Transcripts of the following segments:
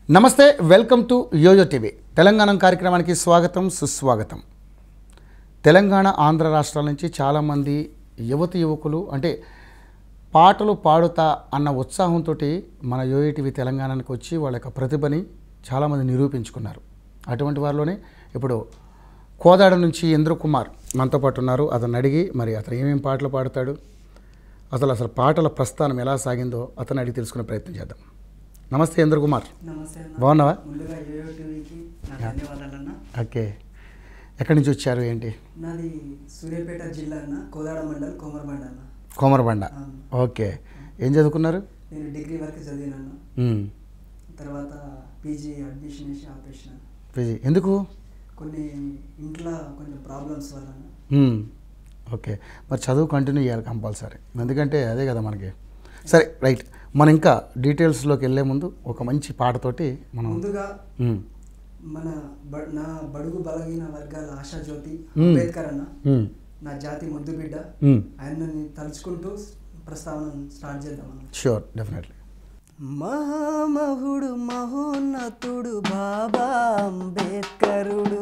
నమస్తే welcome to YoYo TV Telangana కార్యక్రమానికి స్వాగతం సుస్వాగతం తెలంగాణ ఆంధ్ర రాష్ట్రాల నుంచి చాలామంది యువతి యువకులు అంటే పాటలు పాడుతా అన్న ఉత్సాహంతో మన యోయో టీవీ తెలంగాణకు వచ్చి వాళ్ళ యొక్క ప్రతిభని చాలామంది నిరూపించుకున్నారు అటువంటి వారిలోనే ఇప్పుడు కోదాడ నుంచి ఇంద్ర కుమార్ మనతో పాటు ఉన్నారు అతను అడిగి మరి అతను ఏమేమి పాటలు పాడతాడు అసలు అసలు పాటల ప్రస్థానం ఎలా సాగిందో అతను అడిగి తెలుసుకునే ప్రయత్నం చేద్దాం నమస్తే ఇంద్ర కుమార్ నమస్తే అన్న బాగున్నావా ముందుగా యోయో టీవీకి నా ధన్యవాదాలన్న ఓకే ఎక్కడి నుంచి వచ్చారు ఏంటి నాది సూర్యాపేట జిల్లా అన్న కోదాడ మండల్ కోమరబండ అన్న కోమరబండ అవును. ఓకే ఏం చదువుకున్నారు నేను డిగ్రీ వరకు చదివినాను మ్మ్. తర్వాత పీజీ అడ్మిషన్ వేసి ఆపేసిన పీజీ ఎందుకు కొన్ని ఇంట్లో కొంచెం ప్రాబ్లమ్స్ వల్ల అన్న. మ్మ్. ఓకే మరి చదువు కంటిన్యూ చేయాలి కంపల్సరీ ఎందుకంటే అదే కదా మనకి సరే రైట్ మనం ఇంకా డీటెయిల్స్లోకి వెళ్ళే ముందు ఒక మంచి పాటతోటి మనం ముందుగా మ్మ్. మన బ- నా బడుగు బలహీన వర్గాల ఆశాజ్యోతి మ్మ్. అంబేద్కర్ అన్న మ్మ్. నా జాతి ముద్దు బిడ్డ మ్మ్. ఆయనని తలుచుకుంటూ ప్రస్తావన స్టార్ట్ చేద్దాం అన్న షూర్ డెఫినెట్లీ మహామహుడు మహోన్నతుడు బాబా అంబేద్కరుడు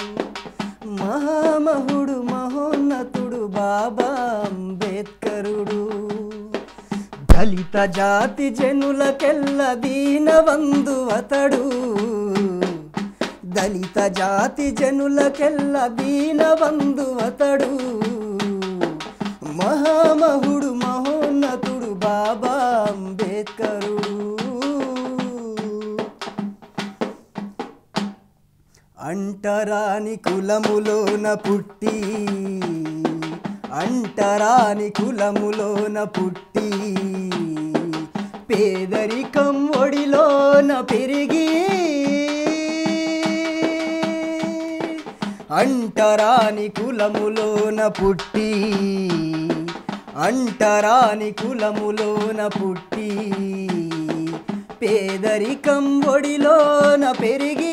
మహామహుడు మహోన్నతుడు బాబా అంబేద్కరుడు దళిత జాతి జనులకెల్ల దీనవందు అతడు దళిత జాతి జనులకెల్ల దీనవందు అతడు మహామహుడు మహోన్నతుడు బాబా అంబేద్కరుడు అంటరాని కులములోన పుట్టి అంటరాని కులములోన పుట్టి పేదరికం ఒడిలోన పెరిగి అంటరాని కులములోన పుట్టి అంటరాని కులములోన పుట్టి పేదరికం ఒడిలోన పెరిగి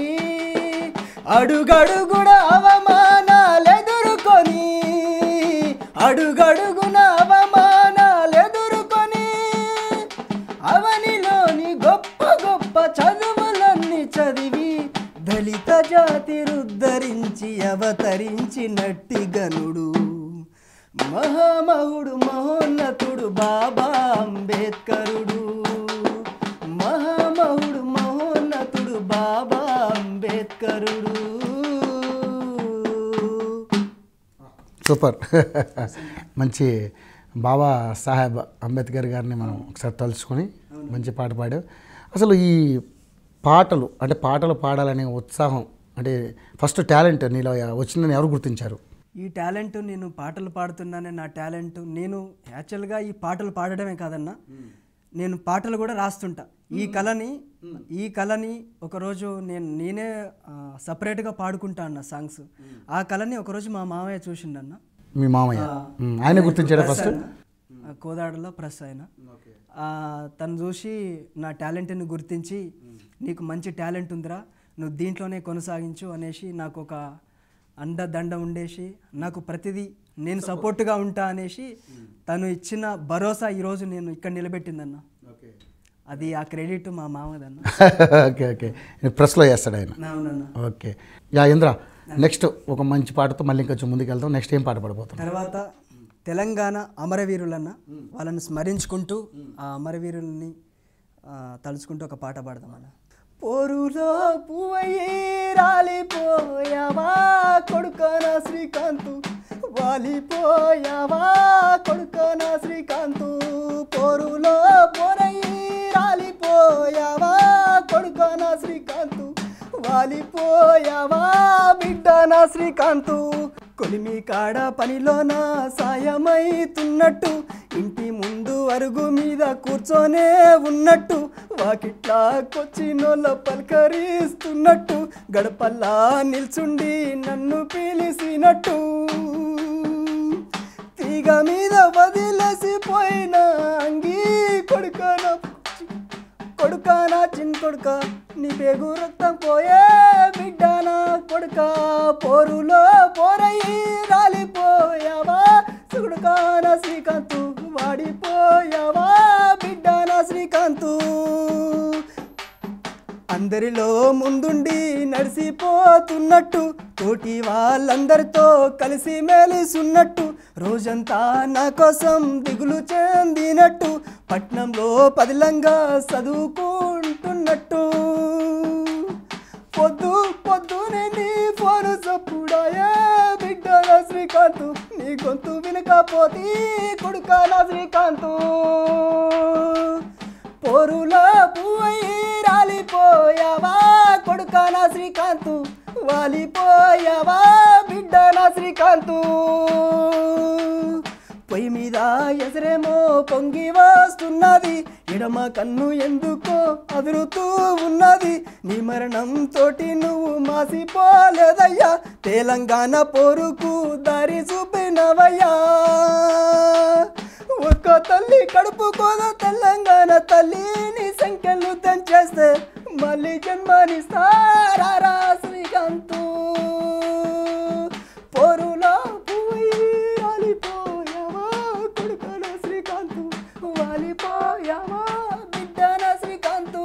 అడుగడుగున అవమానాలెదుర్కొని అడుగడుగున అవమానాలెదుర్కొని అవనిలోని గొప్ప గొప్ప చదువులన్నీ చదివి దళిత జాతి రుద్ధరించి అవతరించినట్టి గనుడు మహామహుడు మహోన్నతుడు బాబా అంబేద్కరుడు మహామహుడు మహోన్నతుడు బాబా అంబేద్కరుడు సూపర్ మంచి బాబా సాహెబ్ అంబేద్కర్ గారిని మనం ఒకసారి తలుచుకొని మంచి పాట పాడావు అసలు ఈ పాటలు అంటే పాటలు పాడాలనే ఉత్సాహం అంటే ఫస్ట్ టాలెంట్ నీలో వచ్చిందని ఎవరు గుర్తించారు ఈ టాలెంట్ నేను పాటలు పాడుతున్నానే నా టాలెంట్ నేను యాక్చువల్గా ఈ పాటలు పాడడమే కాదన్నా నేను పాటలు కూడా రాస్తుంటా ఈ కళని ఈ కళని ఒకరోజు నేను నేనే సపరేట్గా పాడుకుంటా అన్న సాంగ్స్ ఆ కళని ఒకరోజు మా మామయ్య చూసిండన్న మీ మామయ్య మ్మ్. ఆయన గుర్తించాడా ప్రెస్ ఫస్ట్ ఆయన. ఆ, కోదాడలో ప్రెస్ ఆయన ఆ, తను చూసి నా టాలెంట్ని గుర్తించి నీకు మంచి టాలెంట్ ఉందిరా నువ్వు దీంట్లోనే కొనసాగించు అనేసి నాకు ఒక అండదండ ఉండేసి నాకు ప్రతిదీ నేను సపోర్ట్గా ఉంటా అనేసి తను ఇచ్చిన భరోసా ఈరోజు నేను ఇక్కడ నిలబెట్టిందన్న అది ఆ క్రెడిట్ మా మామదన్న ఓకే ఓకే ప్రెస్లో చేస్తాడు ఆయన అవునన్న ఓకే యా ఇంద్ర నెక్స్ట్ ఒక మంచి పాటతో మళ్ళీ ఇంకొంచెం ముందుకు వెళ్తాం నెక్స్ట్ ఏం పాట పడబోతాం తర్వాత తెలంగాణ అమరవీరులన్న వాళ్ళని స్మరించుకుంటూ ఆ అమరవీరుల్ని ఆ, తలుచుకుంటూ ఒక పాట పాడదామన్న పోరులో పువ్వయ్యి రాలిపోయావా కొడుకన శ్రీకాంతు వాలిపోయావా కొడుకన శ్రీకాంతు పోరులో పోరయ్యి రాలిపోయావా కొడుకన శ్రీకాంతు వాలిపోయావా బిడ్డన శ్రీకాంతు కొలిమి కాడ పనిలోన సాయమైతున్నట్టు ఇంటి ముందు అరుగు మీద కూర్చొనే ఉన్నట్టు వాకిట్లాకొచ్చినోళ్ళ పలకరిస్తున్నట్టు గడపల్లా నిల్చుండి నన్ను పిలిచినట్టు తీగ మీద వదిలేసిపోయిన అంగీ కొడుకన కొడుకానా చిన్న కొడుక నీ పేగు రక్తం పోయే బిడ్డ నా కొడుక పోరులో పోరయ్యి రాలిపోయావా సుడుకాన శ్రీకాంతు వాడిపోయావా బిడ్డ నా శ్రీకాంతు అందరిలో ముందుండి నడిసిపోతున్నట్టు తోటి వాళ్ళందరితో కలిసి మెలిసున్నట్టు రోజంతా నా కోసం దిగులు చెందినట్టు పట్నంలో పదిలంగా చదువుకుంటున్నట్టు పొద్దు పొద్దునే నీ ఫోను చప్పుడాయే బిడ్డ నా శ్రీకాంత్ నీ గొంతు వినకపోతే కొడుక నా శ్రీకాంత్ పోరుల పువ్వయి రాలిపోయావా కొడుక నా శ్రీకాంత్ వాలిపోయావా బిడ్డ నా శ్రీకాంత్ పొయ్యి మీద ఎసరేమో పొంగి వస్తున్నది ఎడమ కన్ను ఎందుకో అదురుతూ ఉన్నది నీ మరణం తోటి నువ్వు మాసిపోలేదయ్యా తెలంగాణ పోరుకు దారి చూపినవయ్యా ఒక్క తల్లి కడుపు కోద తెలంగాణ తల్లి నీ సంఖ్యలు దంచేస్తే మళ్ళీ జన్మనిస్తారా శ్రీకాంతు పోరులో పువ్వై రాలిపోయావా కొడుకన శ్రీకాంతు వాలిపోయావా బిడ్డన శ్రీకాంతు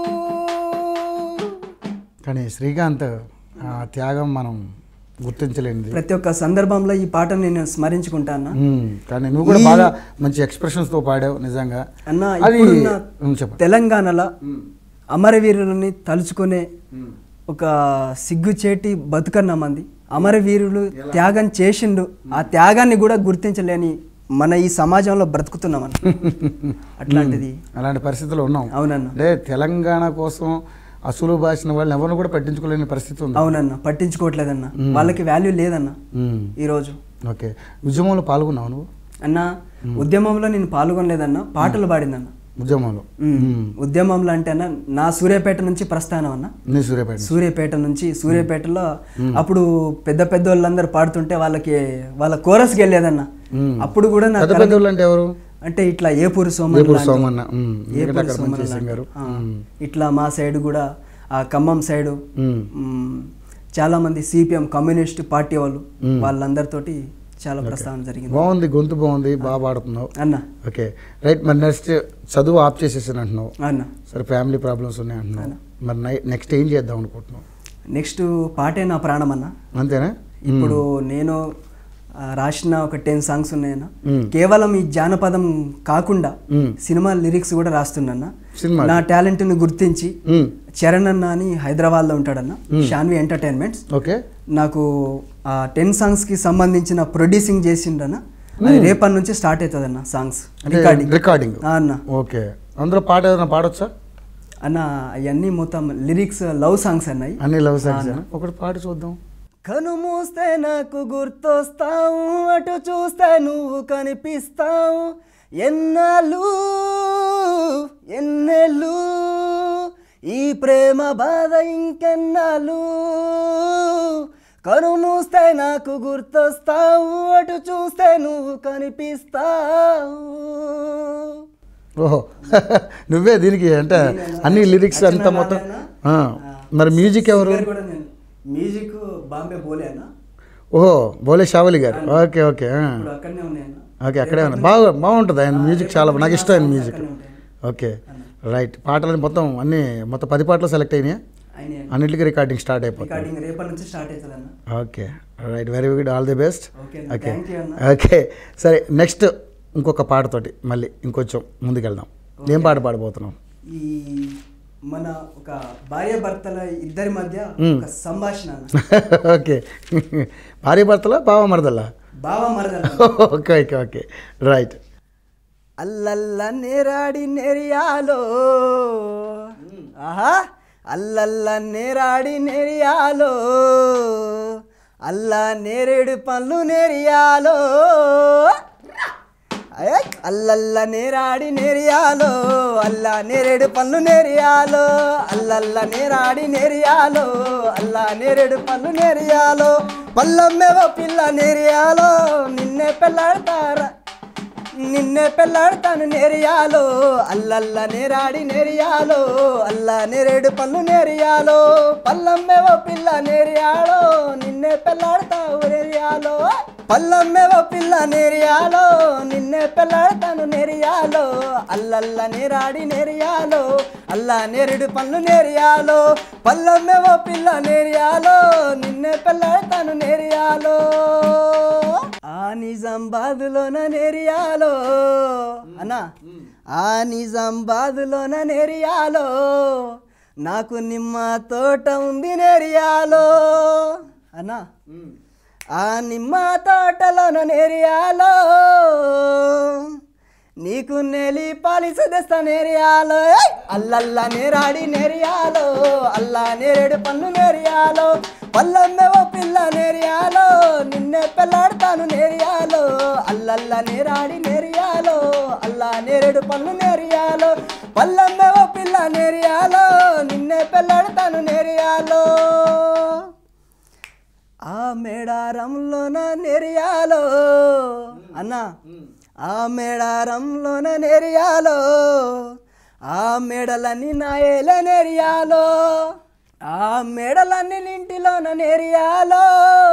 కానీ శ్రీకాంత్ ఆ త్యాగం మనం గుర్తించలేనిది ప్రతి ఒక్క సందర్భంలో ఈ పాటను నేను స్మరించుకుంటాను ఉమ్, కానీ నువ్వు కూడా బాగా మంచి ఎక్స్ప్రెషన్స్తో పాడావు నిజంగా అన్న అది ఇప్పుడున్న ఉమ్, చెప్పండి తెలంగాణలో అమరవీరులని తలుచుకునే ఒక సిగ్గుచేటి బతుకన్న మంది అమరవీరులు త్యాగం చేసిండు ఆ త్యాగాన్ని కూడా గుర్తించలేని మన ఈ సమాజంలో బ్రతుకుతున్నాం అన్న అట్లాంటిది అలాంటి పరిస్థితుల్లో ఉన్నాం అవునన్న అంటే తెలంగాణ కోసం అసలు బాసిన వాళ్ళని ఎవరిని కూడా పట్టించుకోలేని పరిస్థితి ఉంది అవునన్న పట్టించుకోవట్లేదన్న వాళ్ళకి వాల్యూ లేదన్న ఉమ్, ఈరోజు ఓకే ఉద్యమంలో పాల్గొన్నావు నువ్వు అన్న ఉద్యమంలో నేను పాల్గొనలేదన్న పాటలు పాడిందన్న ఉద్యమంలో ఉమ్. ఉద్యమంలో అంటే అన్న నా సూర్యాపేట నుంచి ప్రస్థానం అన్న నీ సూర్యాపేట సూర్యాపేట నుంచి సూర్యాపేటలో అప్పుడు పెద్ద పెద్ద వాళ్ళందరూ పాడుతుంటే వాళ్ళకి వాళ్ళ కోరస్కి వెళ్ళేదన్న మ్మ్. అప్పుడు కూడా నా పెద్ద కల- పెద్ద వాళ్ళు అంటే ఎవరు అంటే ఇట్లా ఏపూరు సోమన్ ఏపూరు లాంటి- సోమన్న ఉమ్, ఎందుకంటే ఏపూరు అక్కడ సోమన్ మంచి లాంటి. సింగరు ఆ, ఇట్లా మా సైడ్ కూడా ఆ ఖమ్మం సైడు ఉమ్, మ్మ్, చాలా మంది సిపిఎం కమ్యూనిస్ట్ పార్టీ వాళ్ళు వాళ్ళందరితోటి చాలా ప్రస్తావన జరిగింది బాగుంది గొంతు బాగుంది బాగా పాడుతున్నావు అన్న ఓకే రైట్ మరి నెక్స్ట్ చదువు ఆఫ్ చేసేసాను అంటున్నావు అన్న సరే ఫ్యామిలీ ప్రాబ్లమ్స్ ఉన్నాయి అంటున్నావు మరి నై- నెక్స్ట్ ఏం చేద్దాం అనుకుంటున్నావు నెక్స్ట్ పాటే నా ప్రాణం అన్న అంతేనా ఇప్పుడు నేను ఆ, రాసిన ఒక టెన్ సాంగ్స్ ఉన్నాయన్న మ్మ్. కేవలం ఈ జానపదం కాకుండా మ్మ్. సినిమా లిరిక్స్ కూడా రాస్తున్నా సినిమా నా టాలెంట్ ని గుర్తించి ఉమ్, చరణ్ అన్న అని హైదరాబాద్ లో ఉంటాడన్న షాన్వి ఎంటర్టైన్మెంట్స్ ఓకే నాకు ఆ టెన్ సాంగ్స్ కి సంబంధించిన ప్రొడ్యూసింగ్ చేసిండన్న అది రేపటి నుంచి స్టార్ట్ అవుతుంది అన్న సాంగ్స్ అంటే రికార్డింగ్ రికార్డింగ్ అన్న ఓకే అందులో పాట ఏదైనా పాడొచ్చా అన్న అవన్నీ మొత్తం లిరిక్స్ లవ్ సాంగ్స్ అన్నాయి అన్ని లవ్ సాంగ్స్ ఒకటి పాట చూద్దాం కను మూస్తే నాకు గుర్తొస్తావు అటు చూస్తే నువ్వు కనిపిస్తావు ఎన్నాళ్ళు ఎన్నెళ్ళు ఈ ప్రేమ బాధ ఇంకెన్నాళ్ళు కను మూస్తే నాకు గుర్తొస్తావు అటు చూస్తే నువ్వు కనిపిస్తావు ఓహో నువ్వే దీనికి అంటే అన్ని లిరిక్స్ అంతా మొత్తం ఆ, మరి మ్యూజిక్ ఎవరు మ్యూజిక్ బాంబే బోలే అన్న ఓహో బోలే షావలి గారు ఓకే ఓకే ఆ. ఇప్పుడు అక్కడనే ఉన్నాయన్న ఓకే అక్కడే ఉన్నా బాగా బాగుంటుంది ఆయన మ్యూజిక్ చాలా నాకు ఇష్టం ఆయన మ్యూజిక్ అక్కడనే ఉంటాయి ఓకే రైట్ పాటలు మొత్తం అన్ని మొత్తం పది పాటలు సెలెక్ట్ అయినాయి ఆయన అన్నిటికీ రికార్డింగ్ స్టార్ట్ అయిపోతుంది రికార్డింగ్ రేపటి నుంచి స్టార్ట్ అవుతుంది అన్న okay right very good all the best okay okay thank you అన్న ఓకే సరే నెక్స్ట్ ఇంకొక పాటతోటి మళ్ళీ ఇంకొంచెం ముందుకెళ్దాం ఏం పాట పాడబోతున్నాం ఈ మన ఒక భార్య భర్తల ఇద్దరి మధ్య మ్మ్. ఒక సంభాషణ అన్న ఓకే భార్య భర్తలా బావ మరదలా బావ మరదల ఓకే ఓకే ఓకే రైట్ అల్లల్ల నేరాడి నెరియాలో ఆహా అల్లల్ల నేరాడి నెరియాలో అల్ల నేరేడు పళ్ళు నెరియాలో అయ్య్! అల్లల్ల నేరాడి నెరియాలో అల్ల నేరేడు పళ్ళు నెరియాలో అల్లల్ల నేరాడి నెరియాలో అల్ల నేరేడు పళ్ళు నెరియాలో పల్లమ్మేవో పిల్ల నెరియాలో నిన్నే పెళ్ళాడతారా నిన్నే పెళ్ళాడతాను నేరియాలో అల్లల్ల నేరాడి నేరియాలో అల్ల నేరేడు పళ్ళు నేరియాలో పల్లమ్మేవో పిల్ల నేరియాలో నిన్నే పెళ్ళాడతావు నేరియాలో పల్లమ్మెవ పిల్ల నెరియాలో నిన్నే పెళ్ళాడతాను నెరియాలో అల్లల్ల నేరాడి నెరియాలో అల్లా నేరుడు పళ్ళు నెరియాలో పల్లమ్మెవ పిల్ల నెరియాలో నిన్నే పెళ్ళాడతాను నెరియాలో ఆ నిజామాబాదులోన నెరియాలో అన్నా ఆ నిజామాబాదులోన నెరియాలో నాకు నిమ్మ తోట ఉంది నెరియాలో అన్నా ఆ నిమ్మ తోటలోన నెరియాలో నీకు నెలి పాలిసు తెస్తా నెరియాలో ఏయ్! అల్లల్ల నేరాడి నెరియాలో అల్లా నేరేడు పన్ను నెరియాలో పల్లమ్మెవ పిల్ల నెరియాలో నిన్నే పెళ్ళాడతాను నెరియాలో అల్లల్ల నేరాడి నెరియాలో అల్లా నేరేడు పన్ను నెరియాలో పల్లమ్మెవ పిల్ల నెరియాలో నిన్నే పెళ్ళాడతాను నెరియాలో ఆ మేడారంలోన నెరియాలో అన్న ఆ మేడారంలోన నెరియాలో ఆ మేడలన్నీ నాయల నెరియాలో ఆ మేడలన్నీ నింటిలోన నెరియాలో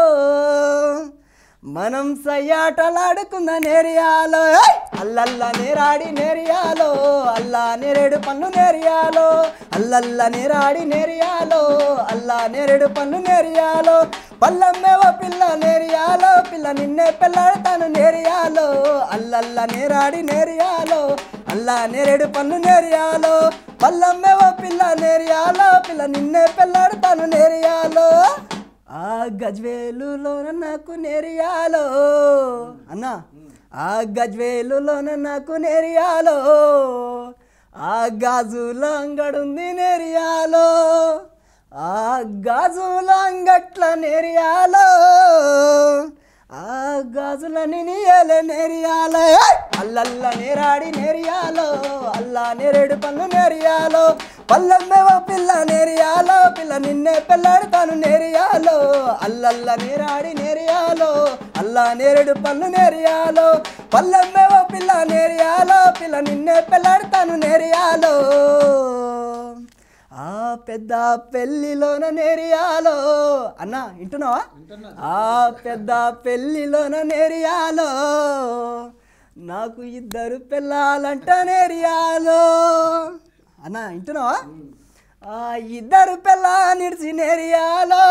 మనం సయ్యాటలాడుకున్న నెరియాలో ఏయ్! అల్లల్ల నేరాడి నెరియాలో అల్లా నేరేడు పన్ను నెరియాలో అల్లల్ల నేరాడి నెరియాలో అల్లా నేరేడు పన్ను నెరియాలో పల్లమ్మేవ పిల్ల నెరియాలో పిల్ల నిన్నే పెళ్ళాడతాను నెరియాలో అల్లల్ల నేరాడి నెరియాలో అల్లా నేరేడు పన్ను నెరియాలో పల్లమ్మేవ పిల్ల నెరియాలో పిల్ల నిన్నే పెళ్ళాడతాను నెరియాలో ఆ గజ్వేలులోన నాకు నెరియాలో అన్నా ఆ గజ్వేలులోన నాకు నెరియాలో ఆ గాజుల అంగడుంది నెరియాలో ఆ గాజుల అంగట్ల నెరియాలో ఆ గాజులని నీయలే నెరియాలో ఏయ్! అల్లల్ల నేరాడి నెరియాలో అల్లా నేరేడు పళ్ళు నెరియాలో పల్లెమ్మేవ పిల్ల నెరియాలో పిల్ల నిన్నే పెళ్ళాడతాను నెరియాలో అల్లల్ల నేరాడి నెరియాలో అల్లా నేరేడు పళ్ళు నెరియాలో పల్లెమ్మేవ పిల్ల నెరియాలో పిల్ల నిన్నే పెళ్ళాడతాను నెరియాలో ఆ పెద్ద పెళ్ళిలోన నెరియాలో అన్న వింటున్నావా ఆ పెద్ద పెళ్ళిలోన నెరియాలో నాకు ఇద్దరు పిల్లలంట నెరియాలో అన్న వింటున్నావా ఆ ఇద్దరు పిల్ల నిడిచి నెరియాలో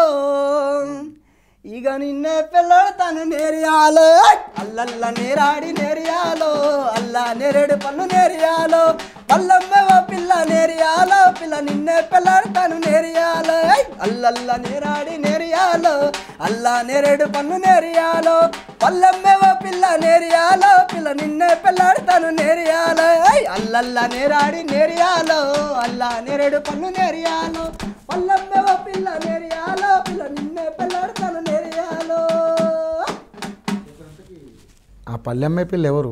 ఇక నిన్నే పిల్లడతాను నేరియాలో అల్లల్ల నేరాడి నేరియాలో అల్లా నేరేడు పళ్ళు నేరియాలో పల్లమ్మవ పిల్ల నేరియాలో పిల్ల నిన్నే పిల్లాడతాను నేరియాలో అల్లల్ల నేరాడి నేరియాలో అల్లా నేరేడు పన్ను నేరియాలో పల్లమ్మవ పిల్ల నేరియాలో పిల్ల నిన్నే పిల్లాడతాను నేరియాలో అల్లల్ల నేరాడి నేరియాలో అల్లా నేరేడు పన్ను నేరియాలో పల్లమ్మవ పిల్ల నేరియాలో పిల్ల నిన్నే పిల్లాడతాను నేరియాలో ఆ పల్లెమ్మే పిల్ల ఎవరు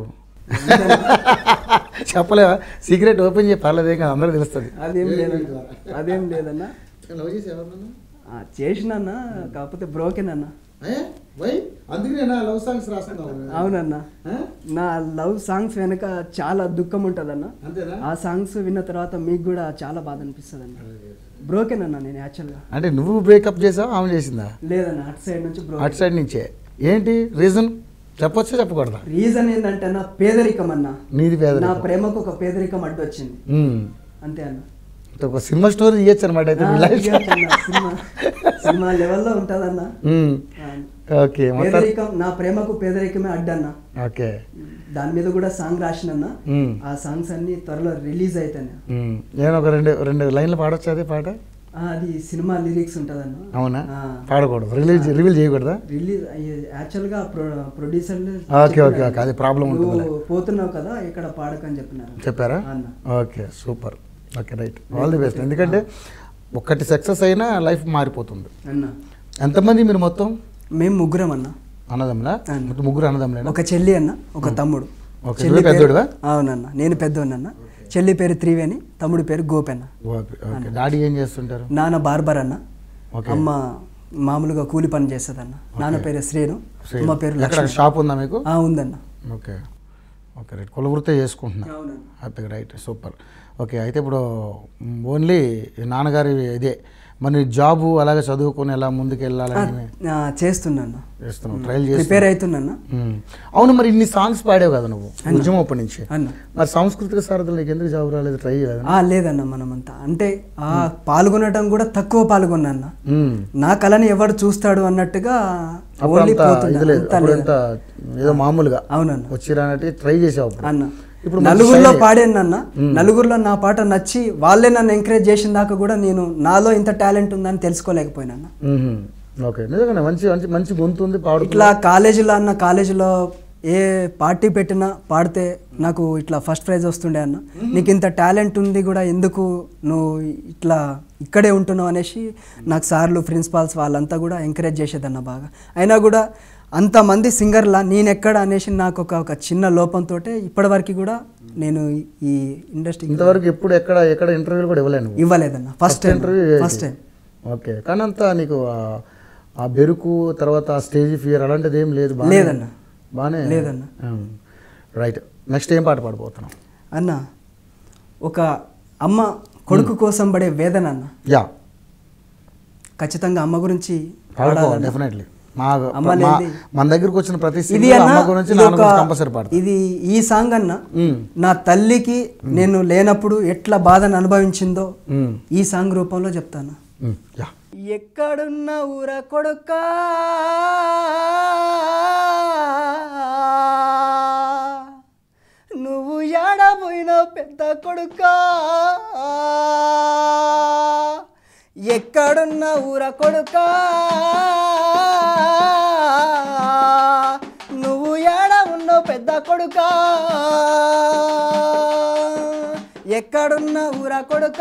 చెప్పలేవా సీక్రెట్ ఓపెన్ చేయి పర్లేదే కదా అందరూ తెలుస్తుంది అదేం లేదన్న అదేం లేదన్నా ఆ, చేసినన్నా కాకపోతే బ్రోకెన్ అన్న అందుకే నా లవ్ సాంగ్స్ రాస్తున్నావు అవునన్నా నా లవ్ సాంగ్స్ వెనక చాలా దుఃఖం ఉంటుందన్న అంతేనా ఆ సాంగ్స్ విన్న తర్వాత మీకు కూడా చాలా బాధ అనిపిస్తుంది అన్న బ్రోకెన్ అన్న నేను యాక్చువల్గా అంటే నువ్వు బ్రేకప్ చేసావు ఆమె చేసిందా లేదన్న అటు సైడ్ నుంచి బ్రో అటు సైడ్ నుంచే ఏంటి రీజన్ చెప్పొచ్చా చెప్పకూడదా రీజన్ ఏంటంటే నా పేదరికం అన్న నీది పేద నా ప్రేమకు ఒక పేదరికం అడ్డు వచ్చింది అంతే అన్న ఒక సినిమా స్టోరీ ఇవ్వచ్చు అనమాట అయితే ఆ, మీ life. ఇయ్యొచ్చు అన్న, సినిమా సినిమా లెవెల్లో ఉంటుందన్న ఉమ్. ఆ, ఓకే మొత్తం పేదరికం నా ప్రేమకు పేదరికమే అడ్డన్న ఓకే దాని మీద కూడా సాంగ్ రాసినన్న ఉమ్. ఆ సాంగ్స్ అన్ని త్వరలో రిలీజ్ అవుతాయి ఉమ్. నేను ఒక రెండు రెండు లైన్లు పాడొచ్చు అదే పాట అది సినిమా లిరిక్స్ ఉంటుందన్న అవునా ఆ. పాడకూడదు రిలీజ్ రివీల్ చేయకూడదా రిలీజ్ యాక్చువల్గా ప్రొడ్యూసర్ ఓకే, ఓకే, ఓకే. అది problem ఉంటుందిలే. పోతున్నావు కదా ఇక్కడ పాడకని చెప్పినారు చెప్పారా అన్న okay super okay right all the best ఎందుకంటే ఒక్కటి సక్సెస్ అయినా లైఫ్ మారిపోతుంది అన్న ఎంతమంది మీరు మొత్తం మేము ముగ్గురం అన్న అన్నదమ్ములా అన్న. మొత్తం ముగ్గురు అన్నదమ్ములేనా ఒక చెల్లి అన్న ఒక తమ్ముడు ఓకే, చెల్లి నువ్వే పేరు- పెద్దోడివా? అవునన్న నేను పెద్దోడినన్న చెల్లి పేరు త్రివేణి తమ్ముడు పేరు గోపెన్న ఓకే ఓకే డాడీ ఏం చేస్తుంటారు నాన్న బార్బర్ అన్న ఓకే. అమ్మ మామూలుగా కూలి పని చేస్తుందన్న నాన్న పేరు శ్రీను అమ్మ పేరు ఎక్కడ లక్ష్మి షాప్ ఉందా మీకు ఆ, ఉందన్న ఓకే ఓకే రైట్ కులవృత్తే చేసుకుంటున్నా అవునన్న హ్యాపీగా రైట్ సూపర్ ఓకే అయితే ఇప్పుడు ఓన్లీ నాన్నగారి ఇదే మరి జాబు అలాగే చదువుకొని ఎలా ముందుకు వెళ్ళాలని ఆ, చేస్తున్నా చేస్తున్నావు ట్రైల్ చేసి ప్రిపేర్ అవుతున్నా ఉమ్. అవును మరి ఇన్ని సాంగ్స్ పాడావు కదా నువ్వు ఉద్యమం అప్పటి నుంచి అన్న మరి సాంస్కృతిక సారథులు నీకు ఎందుకు జాబ్ రాలేదు ట్రై చేయలేదు ఆ, లేదన్న మనమంతా అంటే ఆ పాల్గొనటం కూడా తక్కువ పాల్గొన్నా అన్న ఉమ్. నా కళని ఎవరు చూస్తాడు అన్నట్టుగా అప్పుడు ఓన్లీ అంత పోతున్నా. ఇది లేదు అంతా అప్పుడు లేదు. అంత ఏదో మామూలుగా అవునన్న వచ్చిరానట్టు ట్రై చేసావు అప్పుడు. అన్న ఇప్పుడు నలుగురిలో పాడానన్న నలుగురిలో నా పాట నచ్చి వాళ్ళే నన్ను ఎంకరేజ్ చేసిన దాకా కూడా నేను నాలో ఇంత టాలెంట్ ఉందని తెలుసుకోలేకపోయినా ఉహుం. ఓకే నిజంగానే మంచి మంచి మంచి గొంతు ఉంది పాడు ఇట్లా కాలేజీలో అన్న కాలేజీలో ఏ పార్టీ పెట్టినా పాడితే నాకు ఇట్లా ఫస్ట్ ప్రైజ్ వస్తుండే అన్న నీకు ఇంత టాలెంట్ ఉంది కూడా ఎందుకు నువ్వు ఇట్లా ఇక్కడే ఉంటున్నావు అనేసి నాకు సార్లు ప్రిన్సిపాల్స్ వాళ్ళంతా కూడా ఎంకరేజ్ చేసేదన్న బాగా అయినా కూడా అంతమంది సింగర్లా నేను ఎక్కడ అనేసి నాకు ఒక ఒక చిన్న లోపంతో ఇప్పటివరకు కూడా నేను ఈ ఇండస్ట్రీ ఇంతవరకు ఎప్పుడు ఎక్కడ ఎక్కడ ఇంటర్వ్యూలు కూడా ఇవ్వలేను ఇవ్వలేదన్న first time interview first time okay కానీ అంతా నీకు ఆ- ఆ బెరుకు తర్వాత ఆ స్టేజ్ ఫియర్ అలాంటిది ఏం లేదు బాగానే- లేదన్న. బాగానే లేదన్న. రైట్ నెక్స్ట్ ఏం పాట పాడిపోతున్నాం అన్న ఒక అమ్మ కొడుకు కోసం పడే వేదన అన్న యా ఖచ్చితంగా అమ్మ గురించి పాడుకోవాలి డెఫినెట్లీ మా అమ్మ మా- లేనిది. మన దగ్గరకు వచ్చిన ప్రతి ఇది సింగర్ అన్న అమ్మ గురించి ఇది నాన్న ఒక- గురించి కంపల్సరీ పాడతారు ఇది ఈ సాంగ్ అన్న మ్మ్. నా తల్లికి నేను లేనప్పుడు ఎట్లా బాధను అనుభవించిందో మ్మ్. ఈ సాంగ్ రూపంలో చెప్తాను మ్మ్. యా ఎక్కడున్న ఊర కొడుక నువ్వు ఏడబోయిన పెద్ద కొడుక ఎక్కడున్న ఊర కొడుక నువ్వు ఏడ ఉన్నావు పెద్ద కొడుక ఎక్కడున్న ఊర కొడుక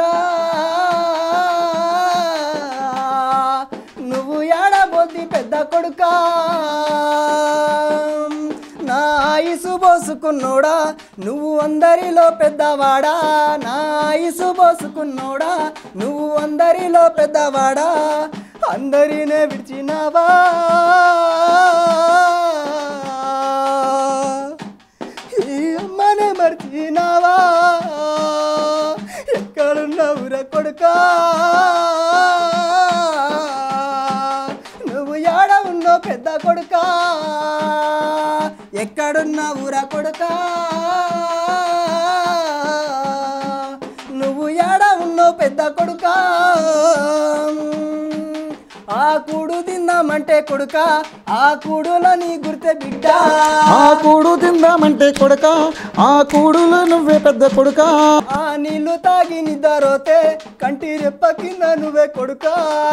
నువ్వు ఏడబోద్ది పెద్ద కొడుక నా ఆయుసు పోసుకున్నోడా నువ్వు అందరిలో పెద్దవాడా నా ఆయుసు పోసుకున్నోడా నువ్వు అందరిలో పెద్దవాడా అందరినే విడిచినావా ఈ అమ్మనే మర్చినావా ఎక్కడున్నావురా కొడుకా నువ్వు ఏడ ఉన్నో పెద్ద కొడుకా ఎక్కడున్నావురా కొడుకా నువ్వు ఏడ ఉన్నో పెద్ద కొడుకా ఆ కూడు తిందామంటే కొడుక ఆ కూడులో నీ గుర్తె బిడ్డ ఆ కూడు తిందామంటే కొడుక ఆ కూడులో నువ్వే పెద్ద కొడుక ఆ నీళ్లు తాగి నిద్రోతే కంటి రెప్ప కింద నువ్వే కొడుక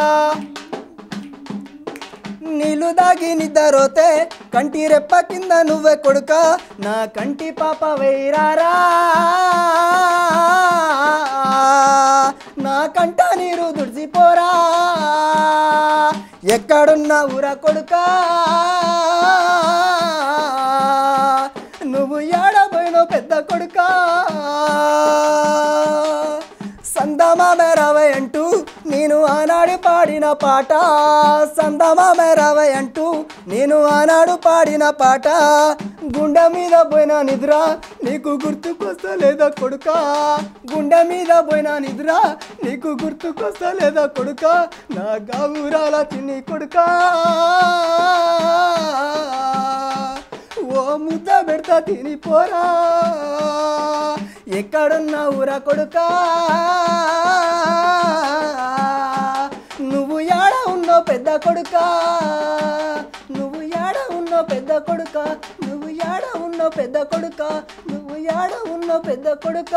నీళ్లు దాగి నిద్రోతే కంటి రెప్ప కింద నువ్వే కొడుక నా కంటి పాప వేరారా నా కంట నీరు దుడిచిపోరా ఎక్కడున్న ఊర కొడుక నువ్వు ఏడబోయిన పెద్ద కొడుక సందమా మెరవై అంటూ నేను ఆనాడు పాడిన పాట సందమా మెరవై అంటూ నేను ఆనాడు పాడిన పాట గుండె మీద పోయిన నిద్ర నీకు గుర్తుకొస్తలేదా కొడుక గుండె మీద పోయిన నిద్ర నీకు గుర్తుకొస్తలేదా కొడుక నా గావురాల చిన్ని కొడుక ఓ ముద్ద పెడతా తినిపోరా ఎక్కడున్న ఊర కొడుక నువ్వు ఏడ ఉన్నో పెద్ద కొడుక నువ్వు ఏడ ఉన్నో పెద్ద కొడుక నువ్వు ఏడ ఉన్నో పెద్ద కొడుక నువ్వు ఏడ ఉన్నో పెద్ద కొడుక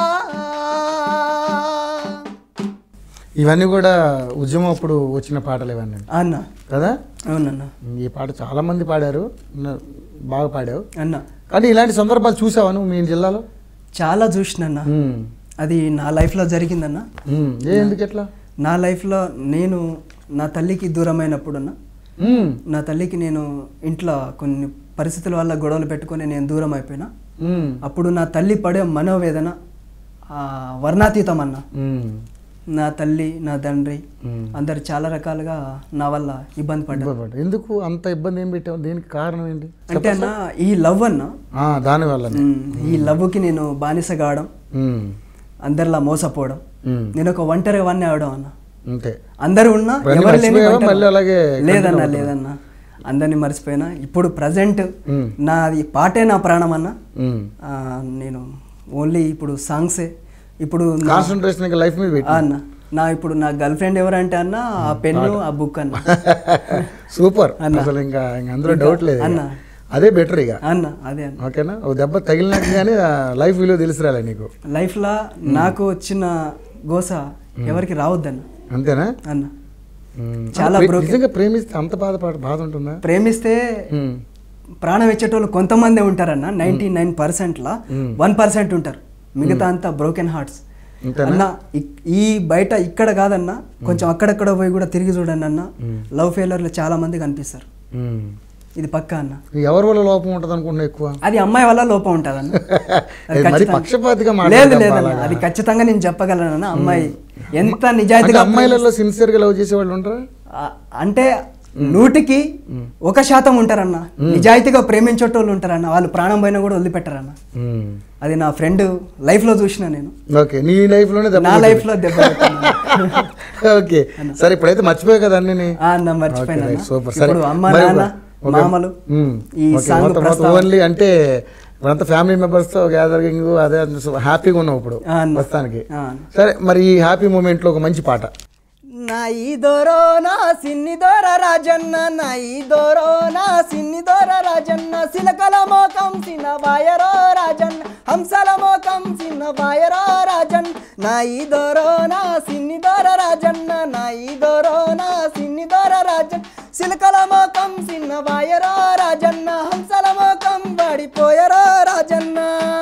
ఇవన్నీ కూడా ఉద్యమం అప్పుడు వచ్చిన పాటలు ఇవన్నీ అన్న కదా అవునన్న ఈ పాట చాలా మంది పాడారు న- బాగా పాడావు అన్న కానీ ఇలాంటి సందర్భాలు చూసావా నువ్వు మీ జిల్లాలో చాలా చూసినన్న ఉమ్. అది నా లైఫ్లో జరిగిందన్న ఉమ్. ఏ ఎందుకు ఎట్లా నా లైఫ్లో నేను నా తల్లికి దూరమైనప్పుడున్న ఉమ్. నా తల్లికి నేను ఇంట్లో కొన్ని పరిస్థితుల వల్ల గొడవలు పెట్టుకొని నేను దూరం అయిపోయినా ఉమ్. అప్పుడు నా తల్లి పడే మనోవేదన ఆ, వర్ణాతీతం అన్న ఉమ్. నా తల్లి నా తండ్రి ఉమ్. అందరు చాలా రకాలుగా నా వల్ల ఇబ్బంది పడ్డారు ఇబ్బంది పడ్డా. ఎందుకు అంత ఇబ్బంది ఏం పెట్టావు దీనికి కారణం ఏంటి అంటే అన్న ఈ లవ్ అన్న ఆ, దానివల్లనే ఉమ్, ఈ లవ్కి నేను బానిస కావడం ఉమ్. అందరిలా మోసపోవడం ఉమ్. నేను ఒక ఒంటరి వాడిని అవడం అన్న అంతే అందరూ ఉన్నా ఇవన్నీ ఎవరు లేని మర్చిపోయావా? బయట మళ్ళీ అలాగే లేదన్నా లేదన్నా అందరినీ మర్చిపోయినా ఇప్పుడు ప్రజెంట్ నాది పాటే నా ప్రాణం అన్న ఉమ్. ఆ, నేను ఓన్లీ ఇప్పుడు సాంగ్సే ఇప్పుడు నా- కాన్సన్ట్రేషన్ ఇంకా లైఫ్ మీద పెట్టి ఆ అన్న నా ఇప్పుడు నా గర్ల్ ఫ్రెండ్ ఎవరంటే అన్న ఆ పెన్ను ఆ బుక్ అన్న సూపర్ అన్న. అసలు ఇంకా ఇంకా అందులో డౌట్ లేదు ఇక. అన్న. అదే బెటర్ ఇక అన్న అదే అన్న ఓకేనా ఓ దెబ్బ తగిలినట్టు కానీ లైఫ్ విలువ తెలిసిరాలే నీకు లైఫ్లో నాకు వచ్చిన గోస ఎవరికి రావద్దన్న అంతేనా అన్న ఉమ్. చాలా ప్రే- broken. నిజంగా ప్రేమిస్తే అంత బాధపడ బాధ ఉంటుందా ప్రేమిస్తే ఉమ్. ప్రాణం ఇచ్చేటోళ్ళు కొంతమందే ఉంటారన్న నైంటీ నైన్ పర్సెంట్లో వన్ పర్సెంట్ ఉంటారు మిగతా అంతా బ్రోకెన్ హార్ట్స్ అంతేనా? అన్న ఇక్- ఈ బయట ఇక్కడ కాదన్న కొంచెం అక్కడక్కడ పోయి కూడా తిరిగి చూడండి అన్న లవ్ ఫెయిలర్లు చాలా మంది కనిపిస్తారు ఉమ్. ఇది పక్కా అన్న ఎవరి వల్ల లోపం ఉంటుంది అనుకుంటున్నా ఎక్కువ అది అమ్మాయి వల్ల లోపం ఉంటుంది అన్న అది అది మరి ఖచ్చితంగా- పక్షపాతిగా లేదు మాట్లాడతాం లేదన్న అలాగా. అది ఖచ్చితంగా నేను చెప్పగలను అమ్మాయి ఎంత అంటే నిజాయితీగా అమ్మాయిలలో సిన్సియర్ గా లవ్ చేసే వాళ్ళు ఉంటారా ఆ, అంటే నూటికి ఒక శాతం ఉంటారన్న నిజాయితీగా ప్రేమించేటోళ్ళు ఉంటారన్న వాళ్ళు ప్రాణం పైన కూడా వదిలిపెట్టారన్న ఉమ్. అది నా ఫ్రెండ్ లైఫ్ లో చూసిన నేను ఓకే నీ లైఫ్ లోనే దెబ్బ నా కొట్టింది. లైఫ్ లో దెబ్బ కొట్టింది. ఓకే సరే ఇప్పుడైతే మర్చిపోయావు కదా అన్ని ఆ, అన్న మర్చిపోయినా సూపర్ సరే ఇప్పుడు అమ్మ మరి నాన్న ఒక- మామలు ఉమ్. ఈ ఓకే, సాంగ్ మొత్తం మొత్తం ప్రస్తావన ఓన్లీ అంటే ఇప్పుడంతా ఫ్యామిలీ మెంబర్స్ తో గ్యాదరింగ్ అదే హ్యాపీగా ఉన్నావు ఇప్పుడు ఆ, అన్న. ప్రస్తుతానికి ఆ. సరే మరి ఈ హ్యాపీ మూమెంట్ లో ఒక మంచి పాట నా ఈ దోరో నా సిన్ని దోర రాజన్న నా ఈ దోరో నా సిన్ని దోర రాజన్న సిలకల మోకం సిన్న బాయరో రాజన్న హంసల మోకం సిన్న బాయరో రాజన్ నా ఈ దోరో నా సిన్ని దోర రాజన్న నా ఈ దోరో నా సిన్ని దోర రాజన్ సిలకల మోకం సిన్న బాయరో రాజన్న హంసల మోకం పడిపోయరో రాజన్న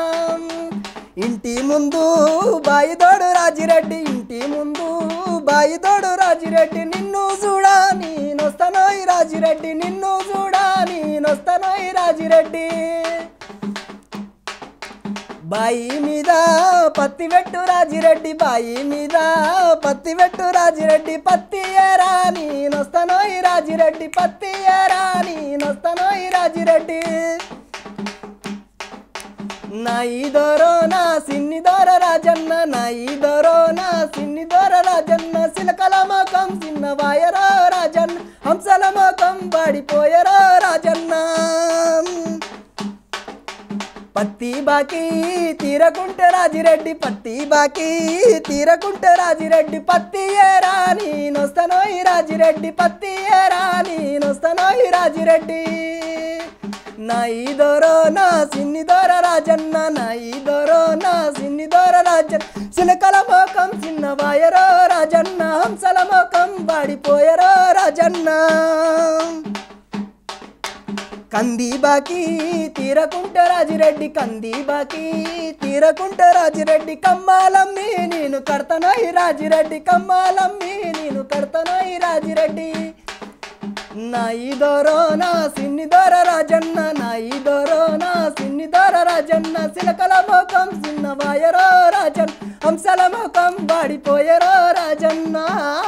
ఇంటి ముందు బాయిదోడు రాజిరెడ్డి ఇంటి ముందు బాయిదోడు రాజిరెడ్డి నిన్ను చూడా నేనొస్తానోయ్ రాజిరెడ్డి నిన్ను చూడా నేనొస్తానోయ్ రాజిరెడ్డి బాయి మీద పత్తి పెట్టు రాజిరెడ్డి బాయి మీద పత్తి పెట్టు రాజిరెడ్డి పత్తి ఏరా నేనొస్తానోయ్ రాజిరెడ్డి పత్తి ఏరా నేనొస్తానోయ్ రాజిరెడ్డి నా ఈదోరో నా సిన్ని దోర రాజన్న నా ఈదోరో నా సిన్ని దోర రాజన్న సిలకల మోకం చిన్న వాయరో రాజన్న హంసల మోకం పడిపోయరో రాజన్న పత్తి బాకీ తీరకుంటే రాజిరెడ్డి పత్తి బాకీ తీరకుంటే రాజిరెడ్డి పత్తి ఏరా నేనొస్తానోయ్ రాజిరెడ్డి పత్తి ఏరా నేనొస్తానోయ్ రాజిరెడ్డి నా ఈ దొరో నా సిన్ని దొర రాజన్న నా ఈ దొరో నా సిన్ని దొర రాజన్ సిలకల మోకం చిన్న వాయరో రాజన్న హంసల మోకం పాడిపోయరో రాజన్న కంది బాకి తీరకుంట రాజిరెడ్డి కంది బాకి తీరకుంట రాజిరెడ్డి కమ్మాలమ్మి నేను కడతనోయ్ రాజిరెడ్డి కమ్మాలమ్మి నేను కడతనోయ్ రాజిరెడ్డి నా ఈ దొరో నా సిన్ని దొర రాజన్న నా ఈ దొరో నా సిన్ని దొర రాజన్న సిలకల మోకం చిన్న వాయరో రాజన్ హంసల మోకం వాడిపోయరో రాజన్న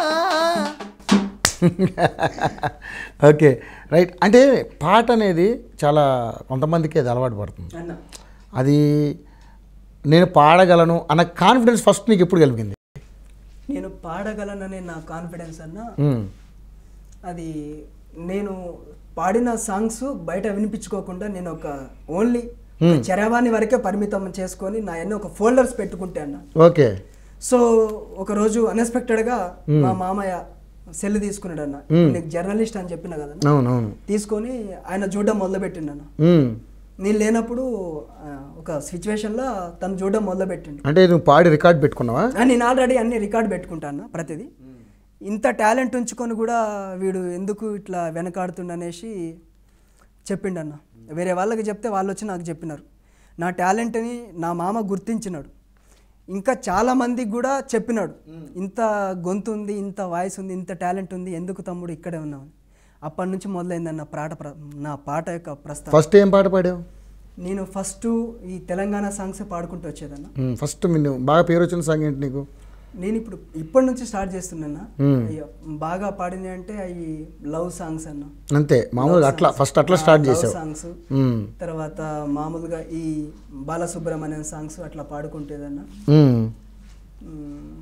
ఓకే రైట్ అంటే పాట అనేది చాలా కొంతమందికి అది అలవాటు పడుతుంది అన్న అది నేను పాడగలను అన్న కాన్ఫిడెన్స్ ఫస్ట్ నీకు ఎప్పుడు కలిగింది నేను పాడగలననే నా కాన్ఫిడెన్స్ అన్న ఉమ్. అది నేను పాడిన సాంగ్స్ బయట వినిపించుకోకుండా నేను ఒక ఓన్లీ చరవాణి వరకే పరిమితం చేసుకొని నా ఎన్నో ఒక ఫోల్డర్స్ పెట్టుకుంటే అన్న ఓకే సో ఒక రోజు అన్ఎక్స్పెక్టెడ్గా మా మామయ్య సెల్ తీసుకున్నాడు అన్న నీకు జర్నలిస్ట్ అని చెప్పిన కదా అవునవును తీసుకొని ఆయన చూడడం మొదలుపెట్టిండు అన్న ఉమ్. నేను లేనప్పుడు ఆ, ఒక సిచ్యువేషన్లో తను చూడడం మొదలుపెట్టిండు అంటే నువ్వు పాడి రికార్డ్ పెట్టుకున్నావా ఆ, నేను ఆల్రెడీ అన్ని రికార్డ్ పెట్టుకుంటాను ప్రతిదీ ఇంత టాలెంట్ ఉంచుకొని కూడా వీడు ఎందుకు ఇట్లా వెనకాడుతుండనేసి చెప్పిండన్న వేరే వాళ్ళకి చెప్తే వాళ్ళు వచ్చి నాకు చెప్పినారు నా టాలెంట్ని నా మామ గుర్తించినాడు ఇంకా చాలా మందికి కూడా చెప్పినాడు ఇంత గొంతు ఉంది ఇంత వాయిస్ ఉంది ఇంత టాలెంట్ ఉంది ఎందుకు తమ్ముడు ఇక్కడే ఉన్నామని అప్పటి నుంచి మొదలైందన్న పాట ప్ర నా పాట యొక్క ప్రస్తావన ఫస్ట్ ఏం పాట పాడావు నేను ఫస్ట్ ఈ తెలంగాణ సాంగ్స్ పాడుకుంటూ వచ్చేదన్న ఉమ్, ఫస్ట్ నువ్వు బాగా పేరు వచ్చిన సాంగ్ ఏంటి నీకు నేను ఇప్పుడు ఇప్పటి నుంచి స్టార్ట్ చేస్తున్నా మ్మ్. అయ్యో, బాగా పాడింది అంటే అవి లవ్ సాంగ్స్ అన్న అంతే మామూలుగా అట్లా ఫస్ట్ అట్లా స్టార్ట్ చేసావు సాంగ్స్ ఉమ్. తర్వాత మామూలుగా ఈ బాలసుబ్రహ్మణ్యం సాంగ్స్ అట్లా పాడుకుంటేదన్న ఉమ్. మ్మ్.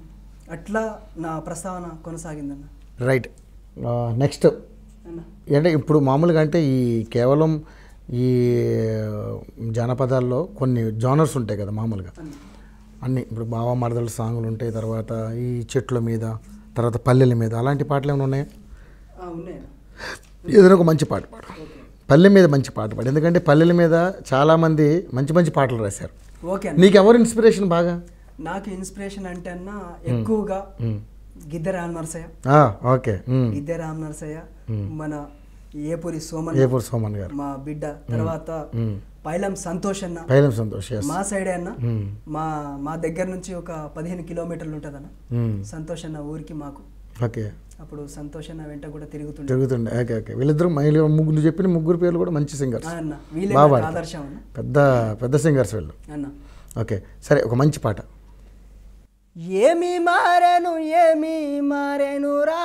అట్లా నా ప్రస్తావన కొనసాగిందన్న రైట్ నెక్స్ట్ అన్న అంటే ఇప్పుడు మామూలుగా అంటే ఈ కేవలం ఈ జానపదాల్లో కొన్ని జానర్స్ ఉంటాయి కదా మామూలుగా అన్ని ఇప్పుడు బావ మరదల సాంగులు ఉంటాయి తర్వాత ఈ చెట్ల మీద తర్వాత పల్లెల మీద అలాంటి పాటలు ఏమైనా ఉన్నాయా ఆ, ఉన్నాయన్న ఏదైనా ఒక మంచి పాట పాడు పల్లె మీద మంచి పాట పాడు ఎందుకంటే పల్లెల మీద చాలామంది మంచి మంచి పాటలు రాశారు ఓకే అన్న నీకు ఎవరు ఇన్స్పిరేషన్ బాగా నాకు ఇన్స్పిరేషన్ అంటే అన్న ఎక్కువగా గిద్దె రామ్ నరసయ్య ఆ, ఓకే ఉమ్. గిద్దె రామ్ నరసయ్య మన ఏపూరి సోమన్ ఏపూర్ సోమన్ గారు మా బిడ్డ తర్వాత పైలం సంతోష్ అన్న పైలం సంతోష్ ఎస్ మా సైడే అన్న మా మా దగ్గర నుంచి ఒక పదిహేను కిలోమీటర్లు ఉంటుంది అన్న సంతోష్ అన్న ఊరికి మాకు ఓకే అప్పుడు సంతోష్ అన్న వెంట కూడా తిరుగుతుండే జరుగుతుండే ఓకే ఓకే వీళ్ళిద్దరు మహిళ ముగ్గురు నువ్వు చెప్పిన ముగ్గురు పేర్లు కూడా మంచి సింగర్స్ ఆ అన్న వీళ్ళే బాగా నాకు పాడతారు. ఆదర్శం అన్న పెద్ద పెద్ద సింగర్స్ వీళ్ళు అన్న ఓకే సరే ఒక మంచి పాట ఏమి మారెను ఏమి మారెను రా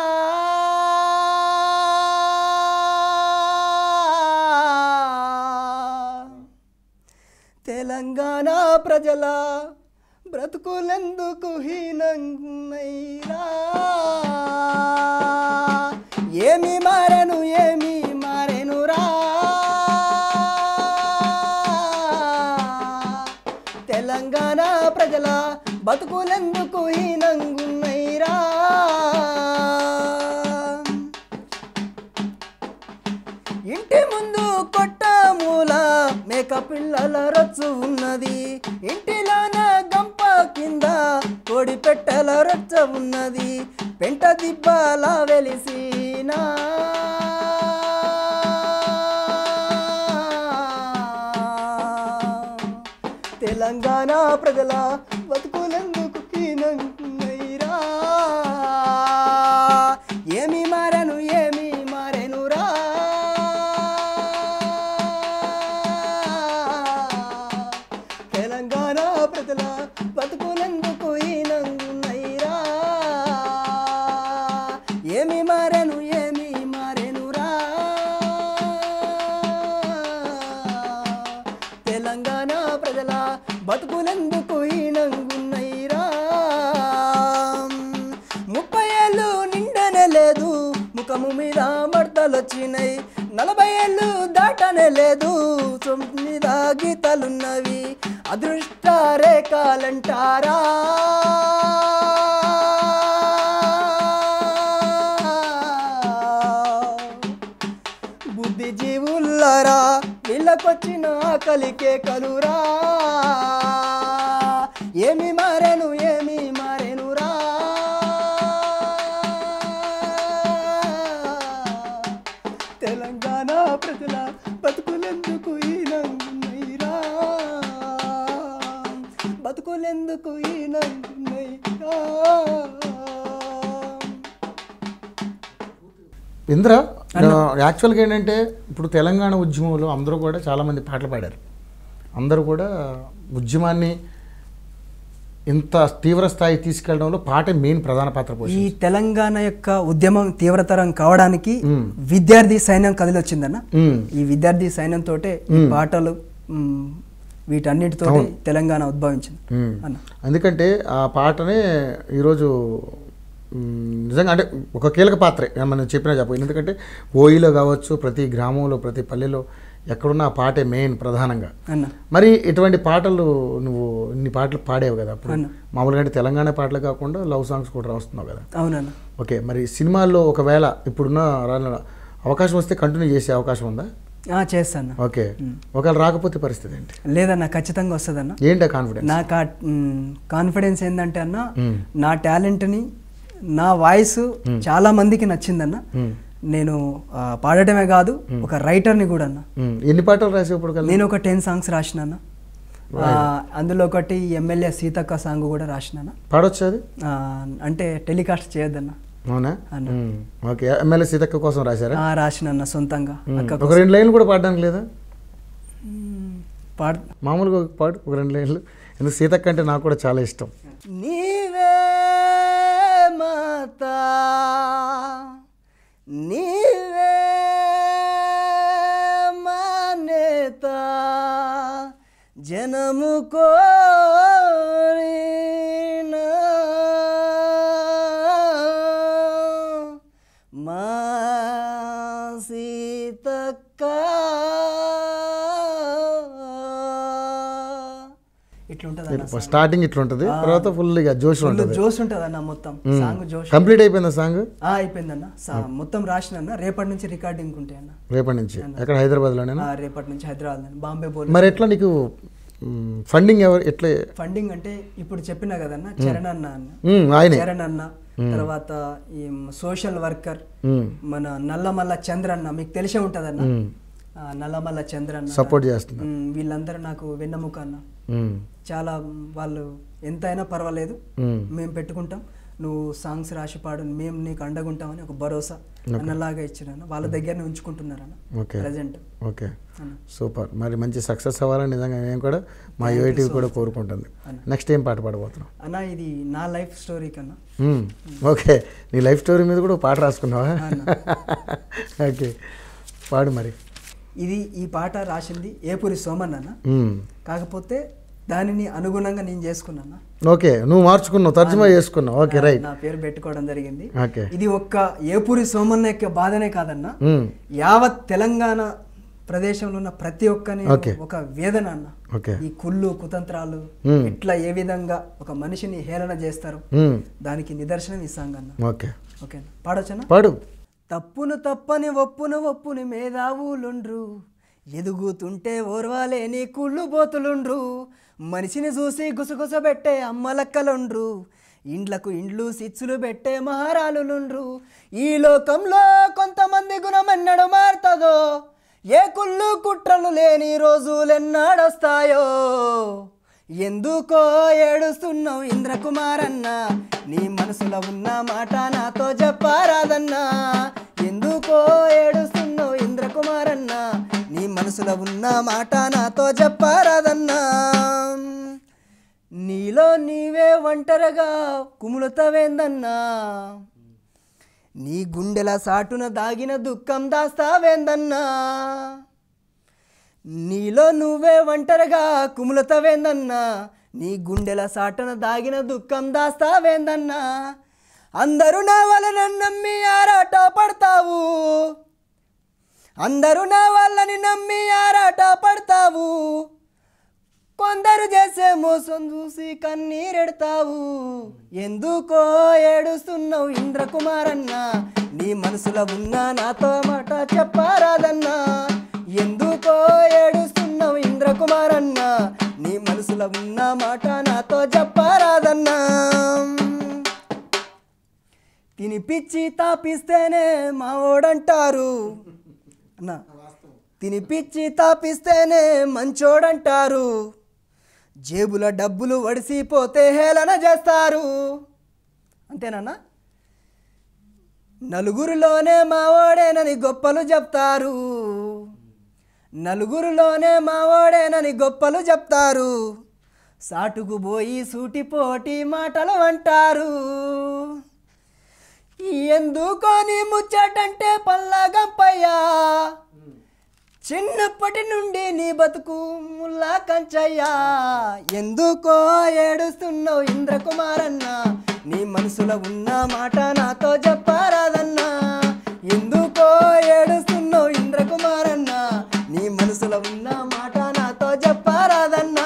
తెలంగాణ ప్రజల బ్రతుకులెందుకు హీనంగా ఏమి మారెను ఏమి మారెను రా తెలంగాణ ప్రజల బతుకులెందుకు హీనంగున్నైరా ఇంటి ముందు కొట్టమూల మేక పిల్లల రొచ్చు ఉన్నది ఇంటిలోన గంప కింద కోడి పెట్టెల రొచ్చ ఉన్నది పెంట దిబ్బల వెలిసినా తెలంగాణ ప్రజల బతుకులందుకు హీనంగున్నైరా ఏమి మారను ఏమి మారెనురా తెలంగాణ ప్రజల బతుకులందుకు హీనంగున్నైరా ఏమి మారెను ఏమి మారెనురా తెలంగాణ ప్రజల బతుకులందుకు హీనంగున్నైరా ముప్పై ఏళ్ళు నిండనే లేదు ముఖము మీద మడతలొచ్చినాయి నలభై ఏళ్ళు దాటనే లేదు సొంత మీద గీతలున్నవి అదృష్ట రేఖలంటారా బుద్ధిజీవుల్లరా వీళ్ళకొచ్చిన ఆకలికే కలురా ఏమి మారెను ఏమి మారెనురా తెలంగాణ ప్రజల బతుకులెందుకు ఈనంగున్నైరా బతుకులెందుకు ఈనంగున్నైరా ఇంద్ర యాక్చువల్గా ఏంటంటే ఇప్పుడు తెలంగాణ ఉద్యమంలో అందరూ కూడా చాలామంది పాటలు పాడారు అందరూ కూడా ఉద్యమాన్ని ఇంత తీవ్ర స్థాయి తీసుకెళ్ళడంలో పాట మెయిన్ ప్రధాన పాత్ర ఈ పోషించింది తెలంగాణ యొక్క ఉద్యమం తీవ్రతరం కావడానికి మ్మ్. విద్యార్థి సైన్యం కదిలొచ్చిందన్న మ్మ్. ఈ విద్యార్థి సైన్యంతో ఈ పాటలు మ్మ్, వీటన్నిటితో తెలంగాణ ఉద్భవించింది మ్మ్. అన్న ఎందుకంటే ఆ పాటనే ఈరోజు మ్, నిజంగా అంటే ఒక కీలక పాత్రే మనం చెప్పినా చెప్ప ఎందుకంటే ఓయిలో కావచ్చు ప్రతి గ్రామంలో ప్రతి పల్లెలో ఎక్కడున్న ఆ పాటే మెయిన్ ప్రధానంగా అన్న మరి ఇటువంటి పాటలు నువ్వు ఇన్ని పాటలు పాడేవు కదా అప్పుడు అవును. మామూలుగా అంటే తెలంగాణ పాటలు కాకుండా లవ్ సాంగ్స్ కూడా రాస్తున్నావు కదా అవునన్న ఓకే మరి సినిమాల్లో ఒకవేళ ఇప్పుడున్న రానున్న అవకాశం వస్తే కంటిన్యూ చేసే అవకాశం ఉందా ఆ, చేస్తాను ఓకే ఒకవేళ రాకపోతే పరిస్థితి ఏంటి లేదన్న ఖచ్చితంగా వస్తుందన్న ఏంటి కాన్ఫిడెన్స్ నాకు ఆ కాన్ఫిడెన్స్ ఏంటంటే అన్న మ్మ్. నా టాలెంట్ని నా వాయిస్ చాలా మందికి నచ్చిందన్న మ్మ్. నేను ఆ, పాడటమే కాదు ఒక రైటర్ని కూడా అన్న మ్, ఎన్ని పాటలు రాసావు ఇప్పుడు కల్లా నేను ఒక టెన్ సాంగ్స్ రాసినాను అందులో ఒకటి ఎమ్మెల్యే సీతక్క సాంగ్ కూడా రాసినాను పాడొచ్చు అది ఆ, అంటే టెలికాస్ట్ చేయొద్దన్న అవునా అన్న. మ్, ఓకే ఎమ్మెల్యే సీతక్క కోసం రాశారా ఆ, రాసినన్న సొంతంగా మ్, అక్క ఒక రెండు లైన్లు కూడా పాడడానికి లేదా పాడ మామూలుగా ఒక పాడు ఒక రెండు లైన్లు ఎందుకు సీతక్క అంటే నాకు కూడా చాలా ఇష్టం నీవే మాత నీవే మానేత జనము కోరిన సీతక్క ఇట్లుంటది అన్న స్టార్టింగ్ ఇట్లా ఉంటుంది తర్వాత ఫుల్ ఇక జోష్ ఫుల్ ఉంటుంది జోష్ ఉంటుంది అన్న మొత్తం సాంగ్ జోష్ కంప్లీట్ అయిపోయిందా సాంగ్ ఆ, అయిపోయిందన్న సా- మొత్తం రాసిన అన్న రేపటి నుంచి రికార్డింగ్ ఉంటాయి అన్న రేపటి నుంచి ఎక్కడ హైదరాబాద్లోనేనా ఆ, రేపటి నుంచి హైదరాబాద్ నుంచి బాంబే బోల్ మరి ఎట్లా నీకు ఫండింగ్ ఎవరు ఎట్లా ఫండింగ్ అంటే ఇప్పుడు చెప్పిన కదన్న చరణ్ అన్న అన్న ఉమ్, ఆయనే చరణ్ అన్న తర్వాత ఈ సోషల్ వర్కర్ ఉమ్, మన నల్లమల్ల చంద్ర అన్న మీకు తెలిసే ఉంటదన్న ఆ, నల్లమల్ల చంద్ర అన్న సపోర్ట్ చేస్తున్నా ఉమ్, వీళ్ళందరూ నాకు వెన్నెముక అన్న ఉమ్, చాలా వాళ్ళు ఎంతైనా పర్వాలేదు ఉమ్, మేము పెట్టుకుంటాం నువ్వు సాంగ్స్ రాసి పాడు మేము నీకు అండగుంటామని ఒక భరోసా అన్నలాగా ఇచ్చిరన్న వాళ్ళ దగ్గరనే ఉంచుకుంటున్నారన్న ఓకే ప్రజెంట్ ఓకే సూపర్ మరి మంచి సక్సెస్ అవ్వాలని నిజంగా నేను కూడా మా యూఐటీ కూడా కోరుకుంటుంది నెక్స్ట్ ఏం పాట పాడబోతున్నాం అన్న ఇది నా లైఫ్ స్టోరీ కన్నా మ్మ్. ఓకే నీ లైఫ్ స్టోరీ మీద కూడా ఒక పాట రాసుకున్నావా ఓకే పాడు మరి ఇది ఈ పాట రాసింది ఏపురి సోమన్ అన్న మ్మ్. కాకపోతే దానిని అనుగుణంగా నేను చేసుకున్నాను ఓకే నువ్వు మార్చుకున్నావు తర్జుమా చేసుకున్నావు ఓకే రైట్ నా పేరు పెట్టుకోవడం జరిగింది ఓకే ఇది ఒక్క ఏపురి సోమన్న యొక్క బాధనే కాదన్న మ్మ్. యావత్ తెలంగాణ ప్రదేశంలో ఉన్న ప్రతి ఒక్కని Okay. ఒక వేదన అన్న ఓకే ఈ కుళ్ళు కుతంత్రాలు Hmm. ఎట్లా ఏ విధంగా ఒక మనిషిని హేళన చేస్తారు మ్మ్. దానికి నిదర్శనం ఈ సాంగ్ అన్న ఓకే ఓకేనా పాడొచ్చనా పాడు తప్పును తప్పని ఒప్పును ఒప్పుని మేధావులుండ్రు ఎదుగుతుంటే ఓర్వాలేని కుళ్ళు బోతులుండ్రు మనిషిని చూసి గుసగుసబెట్టే అమ్మలక్కలుండ్రు ఇండ్లకు ఇండ్లు సిచ్చులు పెట్టే మహారాలులుండ్రు ఈ లోకంలో కొంతమంది గుణమెన్నడు మారుతుందో ఏ కుళ్ళు కుట్రలు లేని రోజులెన్నాడొస్తాయో ఎందుకో ఏడుస్తున్నావు ఇంద్రకుమారన్న నీ మనసులో ఉన్న మాట నాతో చెప్పారాదన్నా ఎందుకో ఏడుస్తున్నావు ఇంద్రకుమారన్న నీ మనసులో ఉన్న మాట నాతో చెప్పారాదన్నా నీలో నీవే ఒంటరిగా కుములుతావేందన్నా నీ గుండెల సాటున దాగిన దుఃఖం దాస్తావేందన్నా నీలో నువ్వే ఒంటరిగా కుములతవేందన్నా నీ గుండెల సాటన దాగిన దుఃఖం దాస్తావేందన్నా అందరూ నా వలన నమ్మి ఆరాట పడతావు అందరూ నా వాళ్ళని నమ్మి ఆరాట పడతావు కొందరు చేసే మోసం చూసి కన్నీరెడతావు ఎందుకో ఏడుస్తున్నావు ఇంద్రకుమారన్న నీ మనసులో ఉన్న నాతో మాట చెప్పారాదన్నా ఎందుకో ఏడుస్తున్నావు ఇంద్రకుమారన్న నీ మనసులో ఉన్న మాట నాతో చెప్పారాదన్నా తినిపిచ్చి తాపిస్తేనే మా ఓడంటారు అన్నా తినిపిచ్చి తాపిస్తేనే మంచోడంటారు జేబుల డబ్బులు వడిసిపోతే హేళన చేస్తారు అంతేనన్నా నలుగురిలోనే మావాడేనని గొప్పలు చెప్తారు నలుగురిలోనే మావాడేనని గొప్పలు చెప్తారు సాటుకు పోయి సూటిపోటి మాటలు అంటారు ఎందుకో నీ ముచ్చటంటే పల్లాగంపయ్యా చిన్నప్పటి నుండి నీ బతుకు ముల్లా కంచయ్యా ఎందుకో ఏడుస్తున్నావు ఇంద్రకుమారన్న నీ మనసులో ఉన్న మాట నాతో చెప్పారాదన్నా ఎందుకో ఏడుస్తున్నావు ఇంద్రకుమారన్న నీ మనసులో ఉన్న మాట నాతో చెప్పారాదన్నా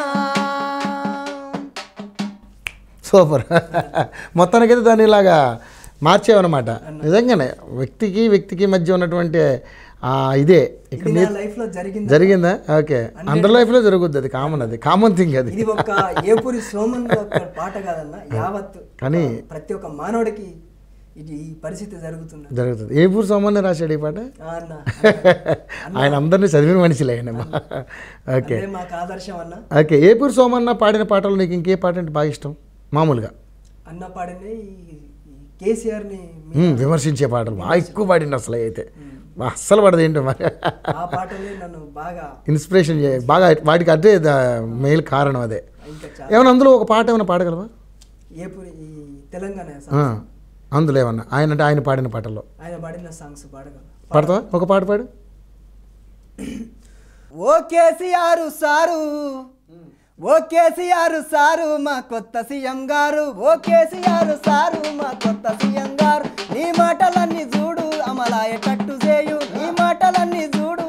సూపర్ మొత్తానికైతే దాన్ని ఇలాగా మార్చేవన్నమాట నిజంగానే వ్యక్తికి వ్యక్తికి మధ్య ఉన్నటువంటి ఆ, ఇదే ఇక్కడ ఇది నా లైఫ్ లో జరిగింది జరిగిందా ఓకే అందరి లైఫ్లో జరుగుద్ది అది కామన్ అది కామన్ థింగ్ అది ఇది ఒక ఏపురి సోమన్ ఒక్క పాట కాదన్న యావత్ కానీ ప్రతి ఒక్క మానవుడికి ఇది ఈ పరిస్థితి జరుగుతుంది జరుగుతుంది ఏ పూర్ సామాన్య రాశాడు ఈ పాట ఆ అన్న ఆయన అందరినీ చదివిన మనిషిలే ఆయన ఓకే అదే మాకు ఆదర్శం అన్న ఓకే ఏ పూర్ సోమన్న పాడిన పాటలు నీకు ఇంకే పాట అంటే బాగా ఇష్టం మామూలుగా అన్న పాడిన కేసీఆర్ ని మ్మ్, విమర్శించే పాటలు బాగా ఎక్కువ పాడిండు అసలు అయితే బా, అస్సలు పడదు ఏంటో మరి ఆ పాటలే నన్ను బాగా ఇన్స్పిరేషన్ చే బాగా వాటికి అదే మెయిల్ కారణం అదే ఇంకా చాలా ఏమైనా అందులో ఒక పాట ఏమైనా పాడగలవా ఏపురి ఈ తెలంగాణ ఆ, సాంగ్స్ అందులో ఏమన్నా ఆయన అంటే ఆయన పాడిన పాటల్లో ఆయన పాడిన సాంగ్స్ పాడగలను పాడతావా ఒక పాట పాడు ఓ కేసీఆర్ సారు ఓ కేసీఆర్ సారు మా కొత్త సీఎం గారు ఓ కేసీఆర్ సారు మా కొత్త సీఎం గారు నీ మాటలన్నీ చూడు అమలాయేటట్టు చేయు నీ మాటలన్నీ చూడు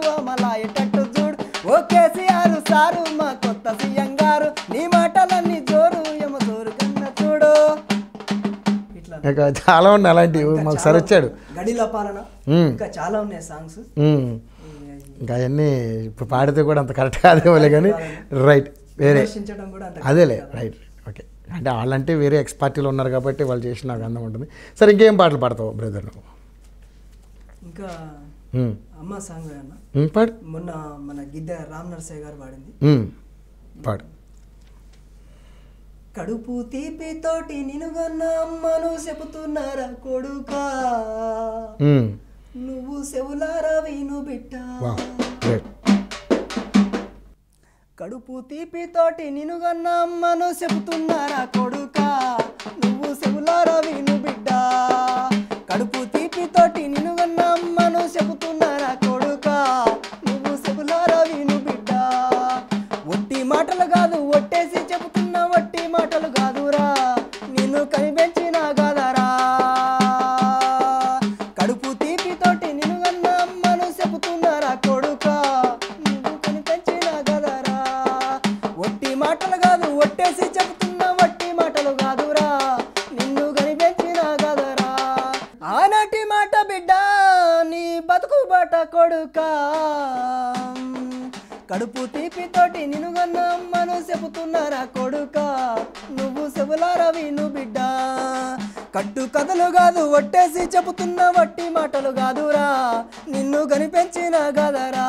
సారు మా కొత్త సీఎం గారు నీ మాటలన్నీ జోరు యమ జోరు కన్న చూడు ఇట్లా ఇంకా చాలా ఉన్నాయి అలాంటివి మాకు సరే వచ్చాడు గడిల పాలన మ్మ్. ఇంకా చాలా ఉన్నాయి సాంగ్స్ ఉమ్. ఇంకా అవన్నీ ఇప్పుడు పాడితే కూడా అంత కరెక్ట్ కాదేమోలే కానీ రైట్ వేరే విమర్శించడం కూడా అంత అదేలే రైట్ ఓకే అంటే వాళ్ళంటే వేరే ఎక్స్ పార్టీలో ఉన్నారు కాబట్టి వాళ్ళు చేసిన నాకు అందం ఉంటుంది సరే ఇంకేం పాటలు పాడతావు బ్రదర్ నువ్వు ఇంకా ఉమ్. అమ్మ సాంగ్ అన్న ఉమ్, పాడు మొన్న మన గిద్దె రామ్ నరసయ్య గారు పాడింది ఉమ్, పాడు కడుపు తీపితోటి నినుగన్న అమ్మను చెబుతున్నారా కొడుకా ఉమ్. నువ్వు చెవులారా విను బిడ్డ వా రైట్ కడుపు తీపితోటి నినుగన్న అమ్మను చెబుతున్నారా కొడుకా నువ్వు చెవులారా విను బిడ్డ కడుపు తీపితోటి నినుగన్న అమ్మను చెబుతున్నారా కొడుకా నువ్వు చెవులారా విను బిడ్డ ఒట్టి మాటలు కాదు ఒట్టేసి చెబుతున్న ఒట్టి మాటలు కాదురా నిన్ను కనిపెంచిన గదరా కడుపు తీపితోటి నినుగన్న అమ్మను చెబుతున్నారా కొడుకా నువ్వు కనిపెంచిన గదరా ఒట్టి మాటలు కాదు ఒట్టేసి చెబుతున్న వట్టి మాటలు కాదురా నిన్ను కనిపెంచిన గదరా ఆనాటి మాట బిడ్డ నీ బతుకు బాట కొడుకా కడుపు తీపితోటి నినుగన్న అమ్మను చెబుతున్నారా కొడుకా నువ్వు చెవులారా విను బిడ్డ కట్టు కథలు కాదు ఒట్టేసి చెబుతున్న వట్టి మాటలు కాదురా నిన్ను కనిపెంచిన గదరా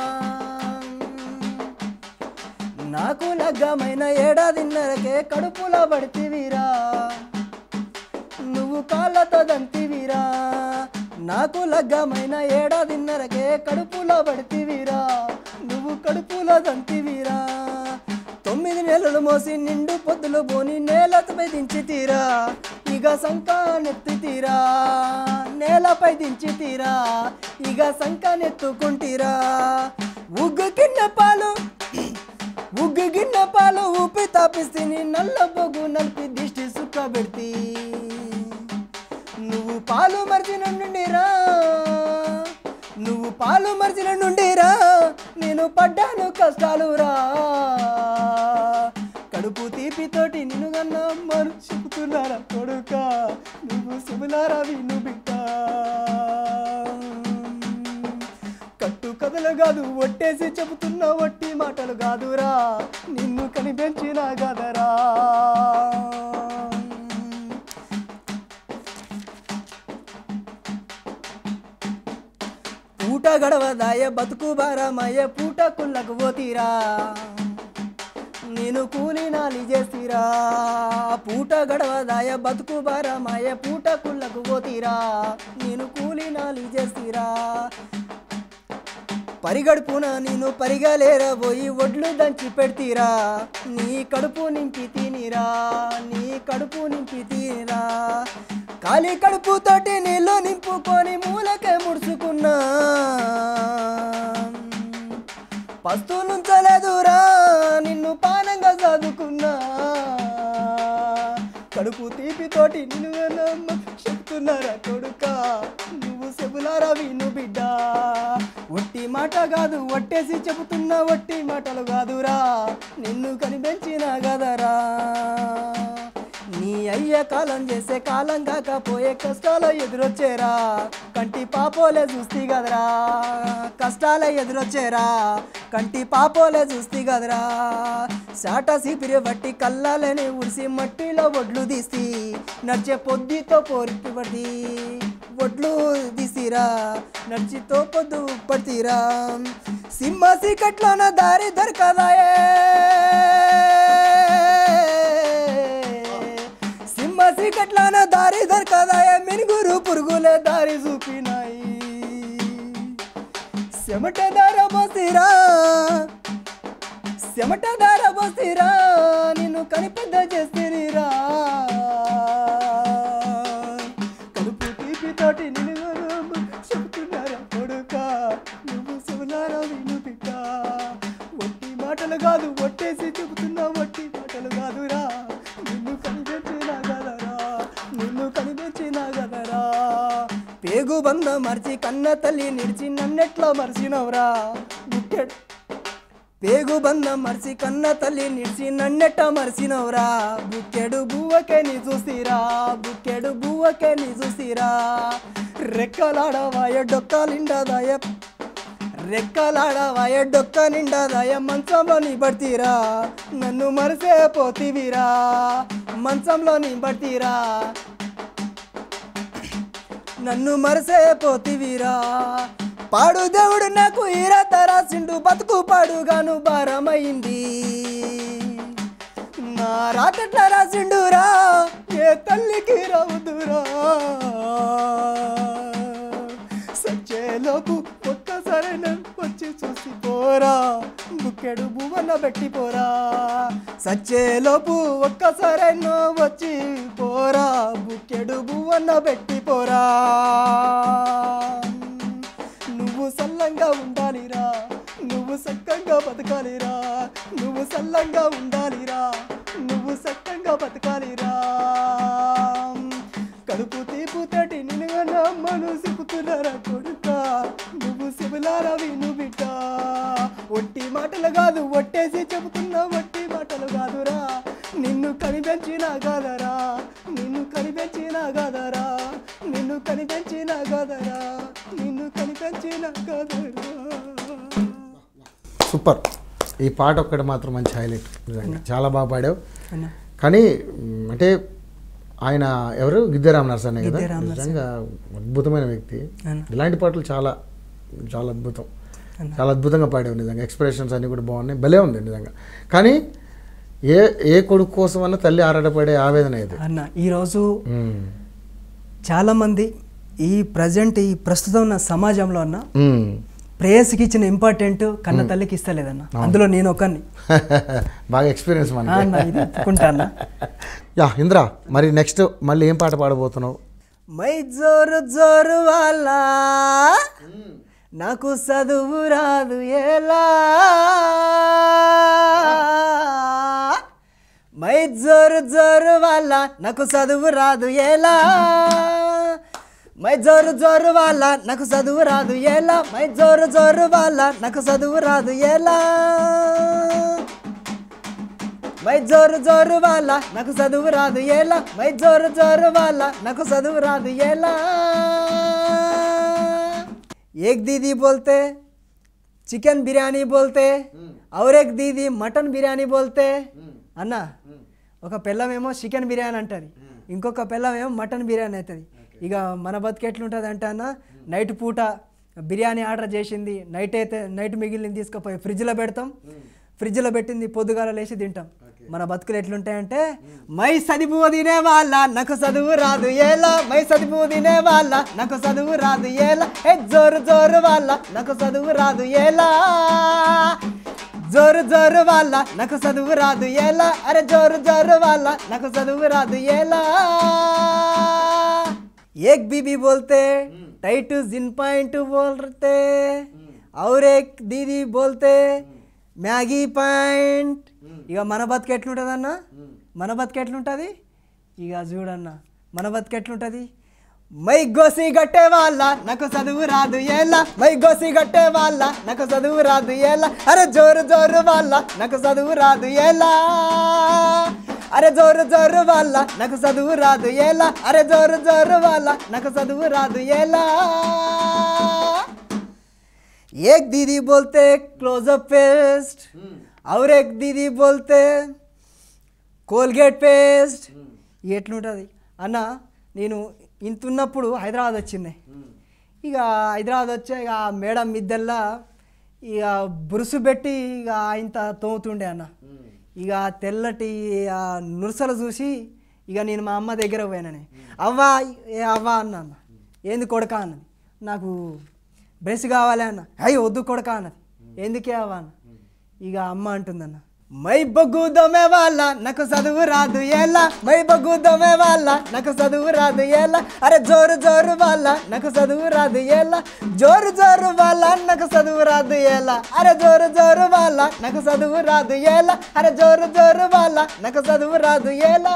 నాకు లగ్గమైన ఏడాదిన్నరకే కడుపులో పడితివిరా నువ్వు కాళ్ళతో దంతివిరా నాకు లగ్గమైన ఏడాదిన్నరకే కడుపులో పడితివిరా నువ్వు కడుపులో దంతివిరా తొమ్మిది నెలలు మోసి నిండు పొద్దులు పోని నేలపై దించి తీరా ఇక సంకానెత్తి తీరా నేలపై దించి తీరా ఇక సంకానెత్తుకుంటీరా ఉగ్గు కింద పాలు ఉగ్గు గిన్నె పాలు ఊపి తాపిస్తిని నల్ల బొగ్గు నలిపి దిష్టి సుక్క పెడితి నువ్వు పాలు మర్చిన నుండిరా నువ్వు పాలు మర్చిన నుండిరా నేను పడ్డాను కష్టాలు రా కడుపు తీపితోటి నిన్ను కన్నా అమ్మను చెబుతున్నారా కొడుక నువ్వు శుభలారా విను బిడ్డ కట్టు కథలు కాదు ఒట్టేసి చెబుతున్న వట్టి మాటలు కాదురా నిన్ను కనిపెంచిన గదరా పూట గడవదాయ బతుకు బారమయ్య పూట కుళ్ళకు పోతీరా నేను కూలి నాలి చేసిరా పూట గడవదాయ బతుకు బారమయ్య పూట కుళ్ళకు పోతీరా నేను కూలి నాలి చేసిరా పరిగడుపున నేను పరిగలేరబోయి ఒడ్లు దంచి పెడతీరా నీ కడుపు నింపి తినిరా నీ కడుపు నింపి తినిరా ఖాళీ కడుపుతోటి నీళ్ళు నింపుకొని మూలకే ముడుచుకున్నా పస్తులుంచలేదురా నిన్ను పానంగా చదువుకున్నా కడుపు తీపితోటి నిన్ను నమ్మ చెప్తున్నారా కొడుక నువ్వు చెబులారా విను బిడ్డ ఒట్టి మాట కాదు ఒట్టేసి చెబుతున్నా ఒట్టి మాటలు కాదురా నిన్ను కనిపెంచిన గదరా నీ అయ్య కాలం చేసే కాలం కాకపోయే కష్టాలు ఎదురొచ్చేరా కంటి పాపోలే చూస్తీ కదరా కష్టాలే ఎదురొచ్చేరా కంటి పాపోలే చూస్తీ కదరా శాట సిపిరి బట్టి కళ్ళాలని ఉడిసి మట్టిలో ఒడ్లు తీసి నడిచే పొద్దుతో పోరిపి పడి ఒడ్లు తీసిరా నడిచితో పొద్దు పడితీరా సింహ సీకట్లోన దారి దొరకదాయే సింహ సీకట్లోన దారి దొరకదాయ మినుగురు పురుగులే దారి చూపినాయి చెమట దార బోసిరా చెమట దార బోసిరా నిన్ను కనిపెద్ద చేసిరా కడుపు తీపితోటి నిన్ను చెబుతున్నారా కొడుక నువ్వు శివనారా విను బిడ్డ ఒట్టి మాటలు కాదు ఒట్టేసి చెబుతున్నా ఒట్టి మాటలు కాదురా నిన్ను కనిపెట్టిన గదరా నిన్ను కనిపెట్టిన గదరా పేగు బంద మర్చి కన్న తల్లి నిడిచి నన్నెట్లా మర్చినవురా బుక్కెడ్ పేగు బంధం మర్చి కన్న తల్లి నిడిచి నన్నెట్ట మర్చినవురా బుక్కెడు బువ్వకే నీ చూసిరా బుక్కెడు బువ్వకే నీ చూసిరా రెక్కలాడవాయ డొక్కలిండదాయ రెక్కలాడవాయ డొక్క నిండదాయ మంచంలో నీ పడతీరా నన్ను మరిసే పోతివిరా మంచంలో నీ పడతీరా నన్ను మరసే పోతివిరా పాడు దేవుడు నాకు ఈరత రాసిండు బతుకు పాడుగాను భారమైంది నా రాతట్లా రాసిండురా ఏ తల్లికి రావుదురా సచ్చేలోపు ఒక్కసారి నన్ను వచ్చి చూసి పోరా బుక్కెడు భువన పెట్టి పోరా సచ్చేలోపు ఒక్కసారి వచ్చి పోరా బుక్కెడు భువన పెట్టి పోరా నువ్వు సల్లంగా ఉండాలిరా నువ్వు సక్కంగా బతకాలిరా నువ్వు సల్లంగా ఉండాలిరా నువ్వు సక్కంగా బతకాలిరా కడుపు తీపుతటి నిన్ను అమ్మను సిపుతున్నారా కొడుక నువ్వు సిబులారా విను బిడ్డ ఒట్టి మాటలు కాదు ఒట్టేసి చెబుతున్నా ఒట్టి మాటలు కాదురా నిన్ను కనిపెంచిన కాదరా నిన్ను కనిపెంచిన కాదరా నిన్ను కనిపెంచిన కాదరా నిన్ను కనిపెంచిన కాదరా సూపర్ ఈ పాట ఒక్కటి మాత్రం మంచి హైలైట్ నిజంగా చాలా బాగా పాడావు అన్నా కానీ మ్, అంటే ఆయన ఎవరు గిద్దెరామ్ నర్సనే కదా గిద్దెరామ్ నర్సయ్య. నిజంగా అద్భుతమైన వ్యక్తి అవును. ఇలాంటి పాటలు చాలా చాలా అద్భుతం అవును. చాలా అద్భుతంగా పాడావు నిజంగా ఎక్స్ప్రెషన్స్ అన్నీ కూడా బాగున్నాయి భలే ఉంది నిజంగా కానీ ఏ ఏ కొడుకు కోసం అన్న తల్లి ఆరాటపడే ఆవేదన ఇది అన్న ఈరోజు మ్. చాలామంది ఈ ప్రజెంట్ ఈ ప్రస్తుతం ఉన్న సమాజంలో అన్న మ్. ప్రేయస్కి ఇచ్చిన ఇంపార్టెంట్ కన్న తల్లికి ఇస్తలేదన్న అందులో నేను ఒకరిని బాగా ఎక్స్పీరియన్స్ ఆ మనకి అన్న ఇది ఒప్పుకుంటా అన్న యా ఇంద్ర మరి నెక్స్ట్ మళ్ళీ ఏం పాట పాడబోతున్నావు మై జోరు జోరు వాళ్ళ నాకు చదువు రాదు ఎలా మై జోరు జోరు వాళ్ళ నాకు చదువు రాదు ఎలా మై జోరు జోరు వాళ్ళ నాకు చదువు రాదు ఎలా మై జోరు జోరు వాళ్ళ నాకు చదువు రాదు ఎలా మై జోరు జోరు వాళ్ళ నాకు చదువు రాదు ఎలా మై జోరు జోరు వాళ్ళ నాకు చదువు రాదు ఎలా ఏక్ దీదీ బోల్తే చికెన్ బిర్యానీ బోల్తే और एक దీదీ మటన్ బిర్యానీ బోల్తే అన్న ఒక పిల్లమేమో చికెన్ బిర్యానీ అంటది ఇంకొక పిల్లమేమో మటన్ బిర్యానీ అవుతుంది ఇక మన బతుకు ఎట్లుంటుంది అంటే అన్న నైట్ పూట బిర్యానీ ఆర్డర్ చేసింది నైట్ అయితే నైట్ మిగిలింది తీసుకుపోయి ఫ్రిడ్జ్లో పెడతాం ఫ్రిడ్జ్లో పెట్టింది పొద్దుగాల లేచి తింటాం మన బతుకులు ఎట్లుంటాయంటే మై చదువు తినే వాళ్ళ నాకు చదువు రాదు ఏలా మై చదువు తినే వాళ్ళ నాకు చదువు రాదు ఏలా ఏ జోరు జోరు వాళ్ళ నాకు చదువు రాదు ఏలా జోరు జోరు వాళ్ళ నాకు చదువు రాదు ఎలా అరే జోరు జోరు వాళ్ళ నాకు చదువు రాదు ఎలా एक बीबी बोलते टाइट जिन पॉइंट बोलते और एक दीदी बोलते మ్యాగీ పాయింట్ ఇక మన బతుకు ఎట్లుంటుంది అన్న మన బతుకు ఎట్లుంటుంది ఇక చూడన్న మన బతుకు ఎట్లుంటుంది మై గోసి గట్టే వాళ్ళ నాకు చదువు రాదు ఏలా మై గోసి గట్టే వాళ్ళ నాకు చదువు రాదు ఏలా అరే జోరు జోరు వాళ్ళ నాకు చదువు రాదు ఏలా అరే జోరు జోరు వాళ్ళ నాకు చదువు రాదు ఏలా అరే జోరు జోరు వాళ్ళ నాకు చదువు రాదు ఏలా एक दीदी बोलते क्लोजअप पेस्ट और एक दीदी बोलते కోల్గేట్ పేస్ట్ ఎట్లుంటుంది అన్న నేను ఇంత ఉన్నప్పుడు హైదరాబాద్ వచ్చింది ఇక హైదరాబాద్ వచ్చే ఇక ఆ మేడం మిద్దెల్లా ఇక బురుసు పెట్టి ఇక ఇంత తోముతుండే అన్న ఇక ఆ తెల్లటి ఆ నురసలు చూసి ఇక నేను మా అమ్మ దగ్గర పోయానని అవ్వా ఏ అవ్వా అన్న అన్న ఏంది కొడక అన్నది నాకు బ్రష్ కావాలి అన్న అయ్యి వద్దు కొడక అన్నది ఎందుకే అవ్వా అన్న ఇక అమ్మ అంటుందన్న మై బగ్గు దొమే వాళ్ళ నాకు చదువు రాదు ఎలా మై బగ్గు దొమే వాళ్ళ నాకు చదువు రాదు ఎలా అరే జోరు జోరు వాళ్ళ నాకు చదువు రాదు ఎలా జోరు జోరు వాళ్ళ నాకు చదువు రాదు ఎలా అరే జోరు జోరు వాళ్ళ నాకు చదువు రాదు ఎలా అరే జోరు జోరు వాళ్ళ నాకు చదువు రాదు ఎలా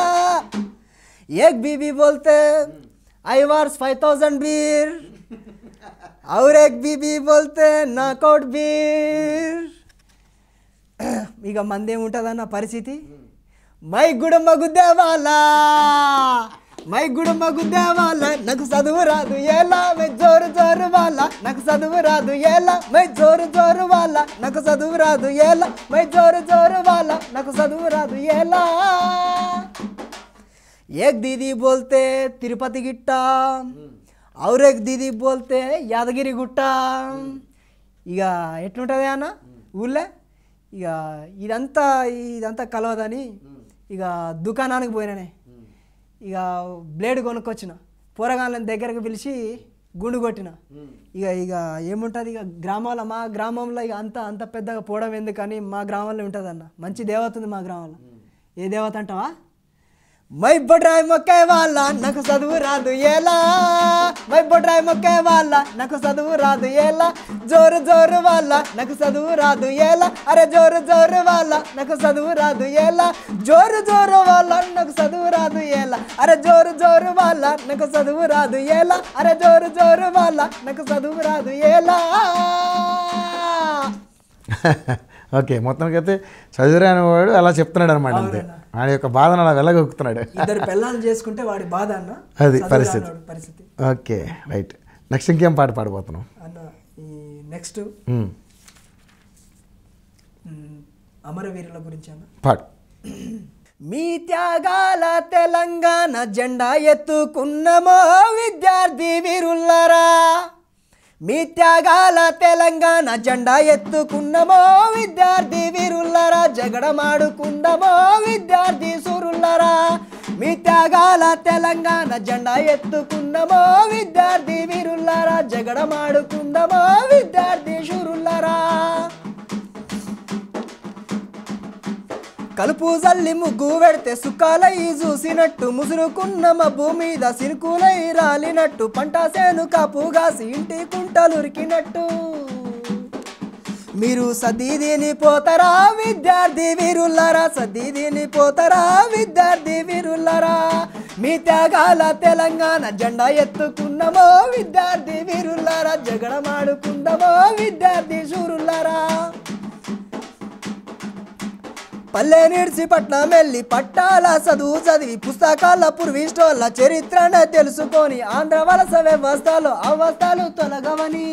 एक बीबी बोलते आई वार्स फाइव थाउजेंड बीर और एक बीबी बोलते నాకౌట్ బీర్ ఇక మందేముంటుందన్న పరిస్థితి మై గుడమ్మ గుద్దేవాలా మై గుడమ్మ గుద్దేవాలా నాకు చదువు రాదు ఎలా మై జోరు జోరు వాళ్ళ నాకు చదువు రాదు ఎలా మై జోరు జోరు వాళ్ళ నాకు చదువు రాదు ఎలా మై జోరు జోరు వాళ్ళ నాకు చదువు రాదు ఎలా एक दीदी बोलते तिरुपति गिट्टा और एक दीदी बोलते యాదగిరి గుట్ట ఇక ఎట్లుంటుంది అన్న ఊళ్ళో ఇక ఇదంతా ఇదంతా కలవదని ఇక దుకాణానికి పోయినానే ఇక బ్లేడ్ కొనుక్కొచ్చిన పోరగాళ్ళని దగ్గరకు పిలిచి గుండు కొట్టిన ఇక ఇక ఏముంటుంది ఇక గ్రామాల మా గ్రామంలో ఇక అంత అంత పెద్దగా పోవడం ఎందుకని మా గ్రామంలో ఉంటుంది అన్న మంచి దేవత ఉంది మా గ్రామంలో ఏ దేవత అంటావా మై బొడ్రాయి మొక్కే వాళ్ళ నాకు చదువు రాదు ఎలా మై బొడ్రాయి మొక్కే వాళ్ళ నాకు చదువు రాదు ఎలా జోరు జోరు వాళ్ళ నాకు చదువు రాదు ఎలా అరే జోరు జోరు వాళ్ళ నాకు చదువు రాదు ఎలా జోరు జోరు వాళ్ళ నాకు చదువు రాదు ఎలా అరే జోరు జోరు వాళ్ళ నాకు చదువు రాదు ఎలా అరే జోరు జోరు వాళ్ళ నాకు చదువు రాదు ఎలా ఓకే మొత్తానికైతే చదువురాని వాడు అలా చెప్తున్నాడు అనమాట అంతే ఆయన యొక్క బాధను అలా వెళ్ళగొక్కుతున్నాడు ఇద్దరు పిల్లలు చేసుకుంటే వాడి బాధ అన్న అది చదువు పరిస్థితి. రానోడి పరిస్థితి ఓకే రైట్ నెక్స్ట్ ఇంకేం పాట పాడబోతున్నాం అన్న ఈ నెక్స్ట్ మ్మ్. అమరవీరుల గురించి అన్న పాడు మీ త్యాగాల తెలంగాణ జెండా ఎత్తుకున్నమో విద్యార్థి వీరుల్లరా మీ త్యాగాల తెలంగాణ జెండా ఎత్తుకున్నమో విద్యార్థి వీరుల్లరా జగడమాడుకుందమో విద్యార్థి సూరుల్లరా మీ త్యాగాల తెలంగాణ జెండా ఎత్తుకున్నమో విద్యార్థి వీరుల్లరా జగడమాడుకుందమో విద్యార్థి శూరుల్లరా కలుపు జల్లి ముగ్గు పెడితే సుఖాలై చూసినట్టు ముసురుకున్న మబ్బు మీద సిరుకులై రాలినట్టు పంట సేను కాపు గాసి ఇంటి కుంటలురికినట్టు మీరు సదీదిని పోతారా విద్యార్థి వీరుల్లరా సదీదిని పోతారా విద్యార్థి వీరుల్లరా మీ త్యాగాల తెలంగాణ జెండా ఎత్తుకున్నమో విద్యార్థి వీరుల్లరా జగడమాడుకుందమో విద్యార్థి శూరుల్లరా పల్లె నిడిచి పట్నం వెళ్ళి పట్టాల చదువు చదివి పుస్తకాల పూర్విష్టోళ్ళ చరిత్రను తెలుసుకొని ఆంధ్ర వలస వ్యవస్థలో అవస్థలు తొలగవని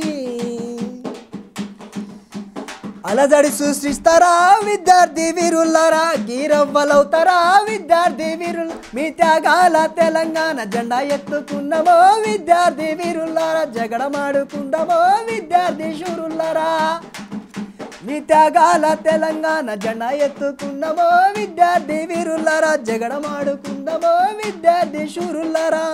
అలజడి సృష్టిస్తారా విద్యార్థి వీరులారా గీరవ్వలవుతారా విద్యార్థి వీరుల మీ త్యాగాల తెలంగాణ జెండా ఎత్తుకున్నమో విద్యార్థి వీరులారా జగడమాడుకుండమో విద్యార్థి శూరులారా మీ త్యాగాల తెలంగాణ జెండా ఎత్తుకున్నమో విద్యార్థి వీరులారా జగడమాడుకుందమో విద్యార్థి శూరులారా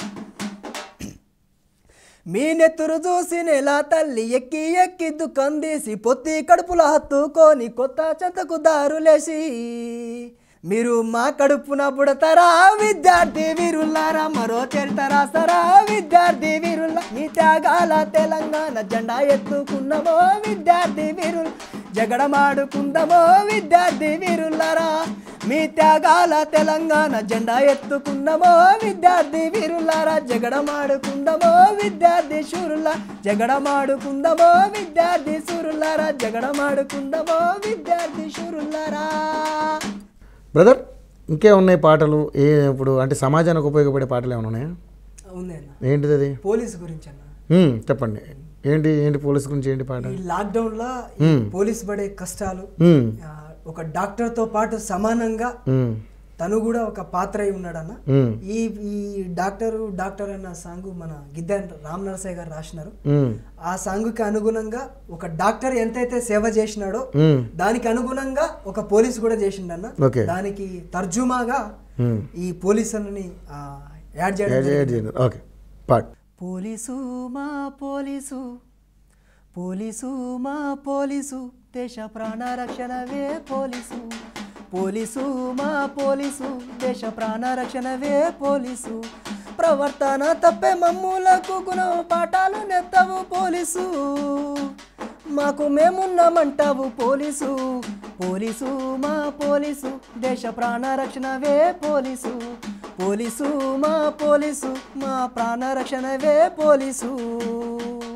మీ నెత్తురు చూసి నెల తల్లి ఎక్కి ఎక్కి దుఃఖం తీసి పొత్తి కడుపులో హత్తుకొని కొత్త చెంతకు దారులేసి మీరు మా కడుపున పుడతారా విద్యార్థి వీరులారా మరో చరిత రాస్తారా విద్యార్థి వీరుల మీ త్యాగాల తెలంగాణ జెండా ఎత్తుకున్నమో విద్యార్థి వీరులు జగడమాడుకుందమో విద్యార్థి వీరులారా మీ త్యాగాల తెలంగాణ జెండా ఎత్తుకున్నమో విద్యార్థి వీరులారా జగడమాడుకుందమో విద్యార్థి శూరుల జగడమాడుకుందమో విద్యార్థి శూరులారా జగడమాడుకుందమో విద్యార్థి శూరులారా బ్రదర్ ఇంకే ఉన్నాయి పాటలు ఏ ఇప్పుడు అంటే సమాజానికి ఉపయోగపడే పాటలు ఏమైనా ఉన్నాయా ఉంది అన్న ఏంటిది అది పోలీస్ గురించి అన్న మ్మ్, చెప్పండి ఏంటి ఏంటి పోలీస్ గురించి ఏంటి పాట ఈ లాక్డౌన్ లో మ్మ్. పోలీస్ పడే కష్టాలు మ్మ్, ఆ, ఒక డాక్టర్ తో పాటు సమానంగా మ్మ్, తను కూడా ఒక పాత్ర అయి ఉన్నాడన్న మ్మ్, ఈ ఈ డాక్టరు డాక్టర్ అన్న సాంగ్ మన గిద్దెన్ రామ్ నరసయ్య గారు రాసినారు మ్మ్, ఆ సాంగ్కి అనుగుణంగా ఒక డాక్టర్ ఎంతైతే సేవ చేసినాడో మ్మ్, దానికి అనుగుణంగా ఒక పోలీస్ కూడా చేసిండన్న ఓకే. దానికి తర్జుమాగా మ్మ్. ఈ పోలీసులని ఆ, యాడ్ చేయడం యాడ్ జరిగింది. యాడ్ చేయండి ఓకే పాట్ పోలీసు మా పోలీసు పోలీసు మా పోలీసు దేశ ప్రాణ రక్షణవే పోలీసు పోలీసు మా పోలీసు దేశ ప్రాణ రక్షణవే పోలీసు ప్రవర్తన తప్పే మమ్ములకు గుణం పాఠాలు నెత్తవు పోలీసు మాకు మేమున్నామంటావు పోలీసు పోలీసు మా పోలీసు దేశ ప్రాణ రక్షణవే పోలీసు పోలీసు మా పోలీసు మా ప్రాణ రక్షణవే పోలీసు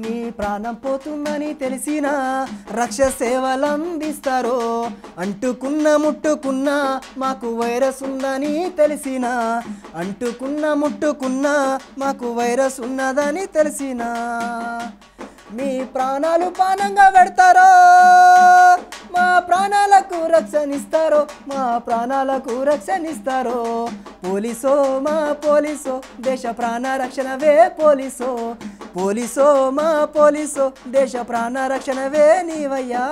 మీ ప్రాణం పోతుందని తెలిసిన రక్ష సేవలు అందిస్తారో అంటుకున్న ముట్టుకున్న మాకు వైరస్ ఉందని తెలిసిన అంటుకున్న ముట్టుకున్న మాకు వైరస్ ఉన్నదని తెలిసిన మీ ప్రాణాలు పానంగా పెడతారో మా ప్రాణాలకు రక్షణిస్తారో మా ప్రాణాలకు రక్షణిస్తారో పోలీసో మా పోలీసో దేశ ప్రాణ రక్షణవే పోలీసో పోలీసో మా పోలీసో దేశ ప్రాణ రక్షణవే నీవయ్యా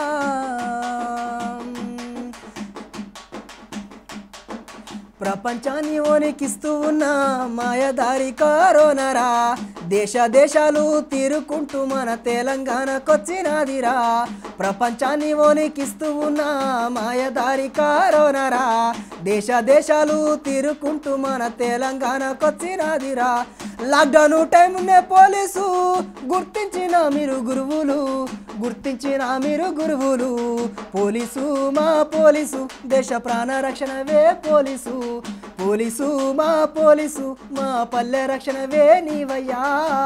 ప్రపంచాన్ని ఓనికిస్తూ ఉన్న మాయదారి కరోనరా దేశ దేశాలు తీరుకుంటూ మన తెలంగాణకొచ్చినదిరా ప్రపంచాన్ని ఓనికిస్తూ ఉన్న మాయదారి కరోనరా దేశ దేశాలు తీరుకుంటూ మన తెలంగాణకొచ్చినదిరా లాక్డౌన్ టైంనే పోలీసు గుర్తించిన మీరు గురువులు గుర్తించిన మీరు గురువులు పోలీసు మా పోలీసు దేశ ప్రాణ రక్షణవే పోలీసు పోలీసు మా పోలీసు మా పల్లె రక్షణవే నీవయ్యా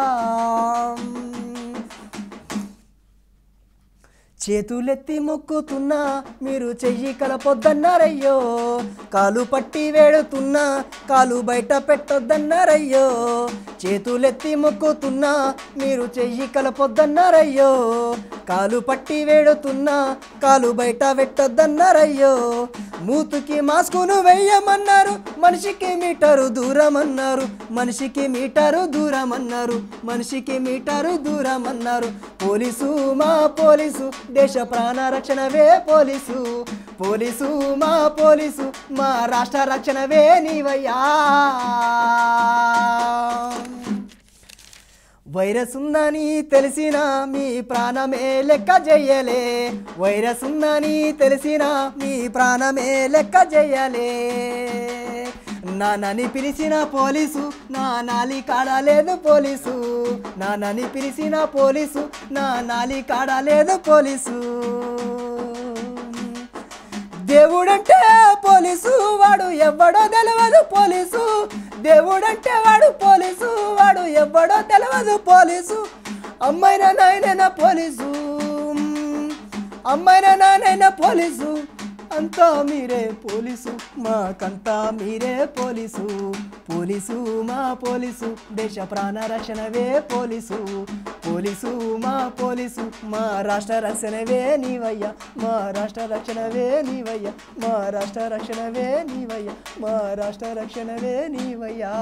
చేతులెత్తి మొక్కుతున్నా మీరు చెయ్యి కలపొద్దన్నారయ్యో కాలు పట్టి వేడుతున్నా కాలు బయట పెట్టొద్దన్నారయ్యో చేతులెత్తి మొక్కుతున్నా మీరు చెయ్యి కలపొద్దన్నారయ్యో కాలు పట్టి వేడుతున్నా కాలు బయట పెట్టొద్దన్నారయ్యో మూతుకి మాస్కును వెయ్యమన్నారు మనిషికి మీటరు దూరం అన్నారు మనిషికి మీటరు దూరం అన్నారు మనిషికి మీటరు దూరం అన్నారు పోలీసు మా పోలీసు దేశ ప్రాణ రక్షణవే పోలీసు పోలీసు మా పోలీసు మా రాష్ట్ర రక్షణవే నీవయ్యా వైరస్ ఉందని తెలిసిన మీ ప్రాణమే లెక్క చెయ్యలే వైరస్ ఉందని తెలిసిన మీ ప్రాణమే లెక్క చెయ్యలే నాన్నని పిలిచిన పోలీసు నా నాలి కాడలేదు పోలీసు నాన్నని పిలిచిన పోలీసు నా నాలి కాడలేదు పోలీసు దేవుడంటే పోలీసు వాడు ఎవ్వడో తెలియదు పోలీసు దేవుడంటే వాడు పోలీసు వాడు ఎవ్వడో తెలియదు పోలీసు అమ్మాయిన నాయనైనా పోలీసు అమ్మాయిన నాయనైనా పోలీసు అంతా మీరే పోలీసు మాకంతా మీరే పోలీసు పోలీసు మా పోలీసు దేశ ప్రాణ రక్షణవే పోలీసు పోలీసు మా పోలీసు మా రాష్ట్ర రక్షణవే నీవయ్యా మా రాష్ట్ర రక్షణవే నీవయ్యా మా రాష్ట్ర రక్షణవే నీవయ్యా మా రాష్ట్ర రక్షణవే నీవయ్యా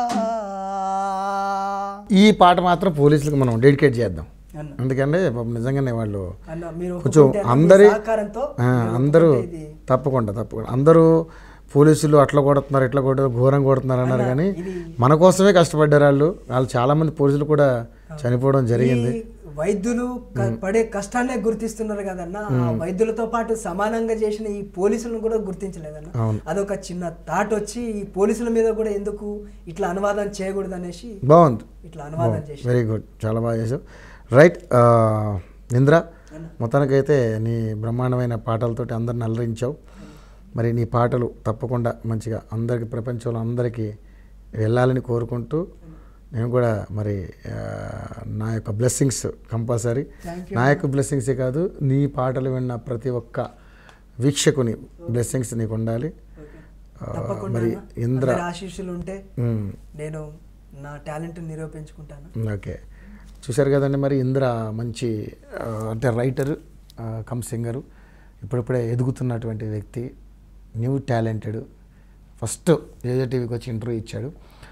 ఈ పాట మాత్రం పోలీసులకు మనం డెడికేట్ చేద్దాం అన్న ఎందుకంటే పాపం నిజంగానే వాళ్ళు అన్న మీరు కొంచెం ఒప్పుకుంటే అన్న, మీ అందరి సహకారంతో ఆ, మీరు అందరూ ఒప్పుకుంటే ఇది తప్పకుండా తప్పకుండా అందరూ పోలీసులు అట్లా కొడుతున్నారు ఇట్లా కొడుతున్నారు ఘోరం కొడుతున్నారు అన్నారు కానీ ఇది మన కోసమే కష్టపడ్డారు వాళ్ళు వాళ్ళు చాలా మంది పోలీసులు కూడా చనిపోవడం జరిగింది ఈ వైద్యులు క- పడే కష్టాన్నే గుర్తిస్తున్నారు కదన్న ఆ వైద్యులతో పాటు సమానంగా చేసిన ఈ పోలీసులను కూడా గుర్తించలేదన్న అవును. అదొక చిన్న థాట్ వచ్చి ఈ పోలీసుల మీద కూడా ఎందుకు ఇట్లా అనువాదం చేయకూడదు అనేసి బాగుంది ఇట్లా అనువాదం చేసి వెరీ గుడ్ చాలా బాగా చేసావు రైట్ ఆ, ఇంద్ర మొత్తానికైతే నీ బ్రహ్మాండమైన పాటలతోటి అందరిని అలరించావు మరి నీ పాటలు తప్పకుండా మంచిగా అందరికి ప్రపంచంలో అందరికీ వెళ్ళాలని కోరుకుంటూ నేను కూడా మరి ఆ, నా యొక్క బ్లెస్సింగ్స్ కంపల్సరీ Thank నా యొక్క బ్లెస్సింగ్సే కాదు నీ పాటలు విన్న ప్రతి ఒక్క వీక్షకుని బ్లెస్సింగ్స్ నీకు ఉండాలి ఆ, తప్పకుండా మరి అన్న. ఇంద్ర అందరి ఆశీస్సులు ఉంటే ఉమ్. నేను నా టాలెంట్ నిరూపించుకుంటాను ఓకే చూశారు కదండి మరి ఇంద్ర మంచి ఆ, అంటే రైటర్ కమ్ సింగరు ఇప్పుడిప్పుడే ఎదుగుతున్నటువంటి వ్యక్తి న్యూ టాలెంటెడ్ ఫస్ట్ ఏజో టీవీకి వచ్చి ఇంటర్వ్యూ ఇచ్చాడు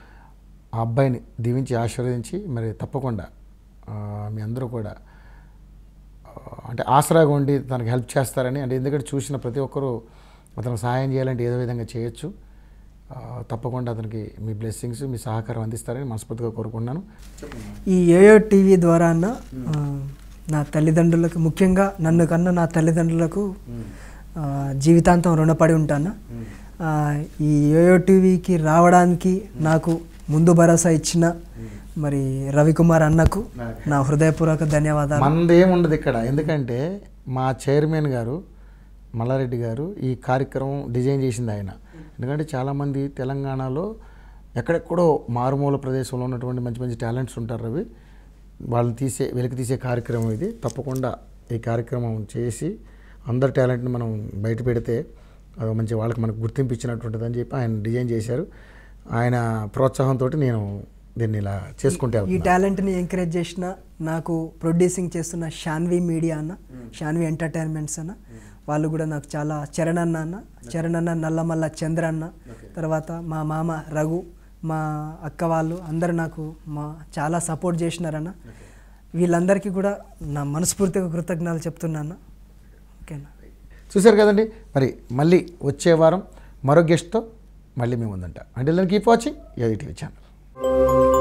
ఆ అబ్బాయిని దీవించి ఆశీర్వదించి మరి తప్పకుండా ఆ, మీ అందరూ కూడా ఆ, అంటే ఆసరాగా ఉండి తనకు హెల్ప్ చేస్తారని అంటే ఎందుకంటే చూసిన ప్రతి ఒక్కరూ అతనికి సహాయం చేయాలంటే ఏదో విధంగా చేయొచ్చు ఆ, తప్పకుండా అతనికి మీ బ్లెస్సింగ్స్ మీ సహకారం అందిస్తారని మనస్ఫూర్తిగా కోరుకున్నాను ఈ ఏయో టీవీ ద్వారా అన్న ఆ, నా తల్లిదండ్రులకు ముఖ్యంగా నన్ను కన్నా నా తల్లిదండ్రులకు ఆ, జీవితాంతం రుణపడి ఉంటాను ఆ, ఈ ఏయో టీవీకి రావడానికి నాకు ముందు భరోసా ఇచ్చిన మరి రవికుమార్ అన్నకు నా హృదయపూర్వక ధన్యవాదాలు మనది ఏముండదు ఇక్కడ ఎందుకంటే మా చైర్మన్ గారు మల్లారెడ్డి గారు ఈ కార్యక్రమం డిజైన్ చేసింది ఆయన ఎందుకంటే చాలామంది తెలంగాణలో ఎక్కడెక్కడో మారుమూల ప్రదేశంలో ఉన్నటువంటి మంచి మంచి టాలెంట్స్ ఉంటారు రవి వాళ్ళని తీసే వెలికి తీసే కార్యక్రమం ఇది తప్పకుండా ఈ కార్యక్రమం చేసి అందరి టాలెంట్ని మనం బయట పెడితే అది మంచి వాళ్ళకి మనకు గుర్తింపు ఇచ్చినట్టుంటుంది అని చెప్పి ఆయన డిజైన్ చేశారు ఆయన ప్రోత్సాహంతో నేను దీన్ని ఇలా చేసుకుంటే ఈ వెళ్తున్నాను. టాలెంట్ని ఎంకరేజ్ చేసిన నాకు ప్రొడ్యూసింగ్ చేస్తున్న షాన్వి మీడియా అన్న షాన్వి ఎంటర్టైన్మెంట్స్ అన్న వాళ్ళు కూడా నాకు చాలా చరణ్ అన్న అన్న చరణ్ అన్న నల్లమల్ల చంద్ర అన్న తర్వాత మా మామ రఘు మా అక్క వాళ్ళు అందరు నాకు మా చాలా సపోర్ట్ చేసినారన్న వీళ్ళందరికీ కూడా నా మనస్ఫూర్తిగా కృతజ్ఞతలు చెప్తున్నాను ఓకేనా చూశారు కదండి మరి మళ్ళీ వచ్చే వారం మరో గెస్ట్తో మళ్ళీ మేము ఉందంట అంటే కీప్ వాచింగ్ ఏది టీవీ ఛానల్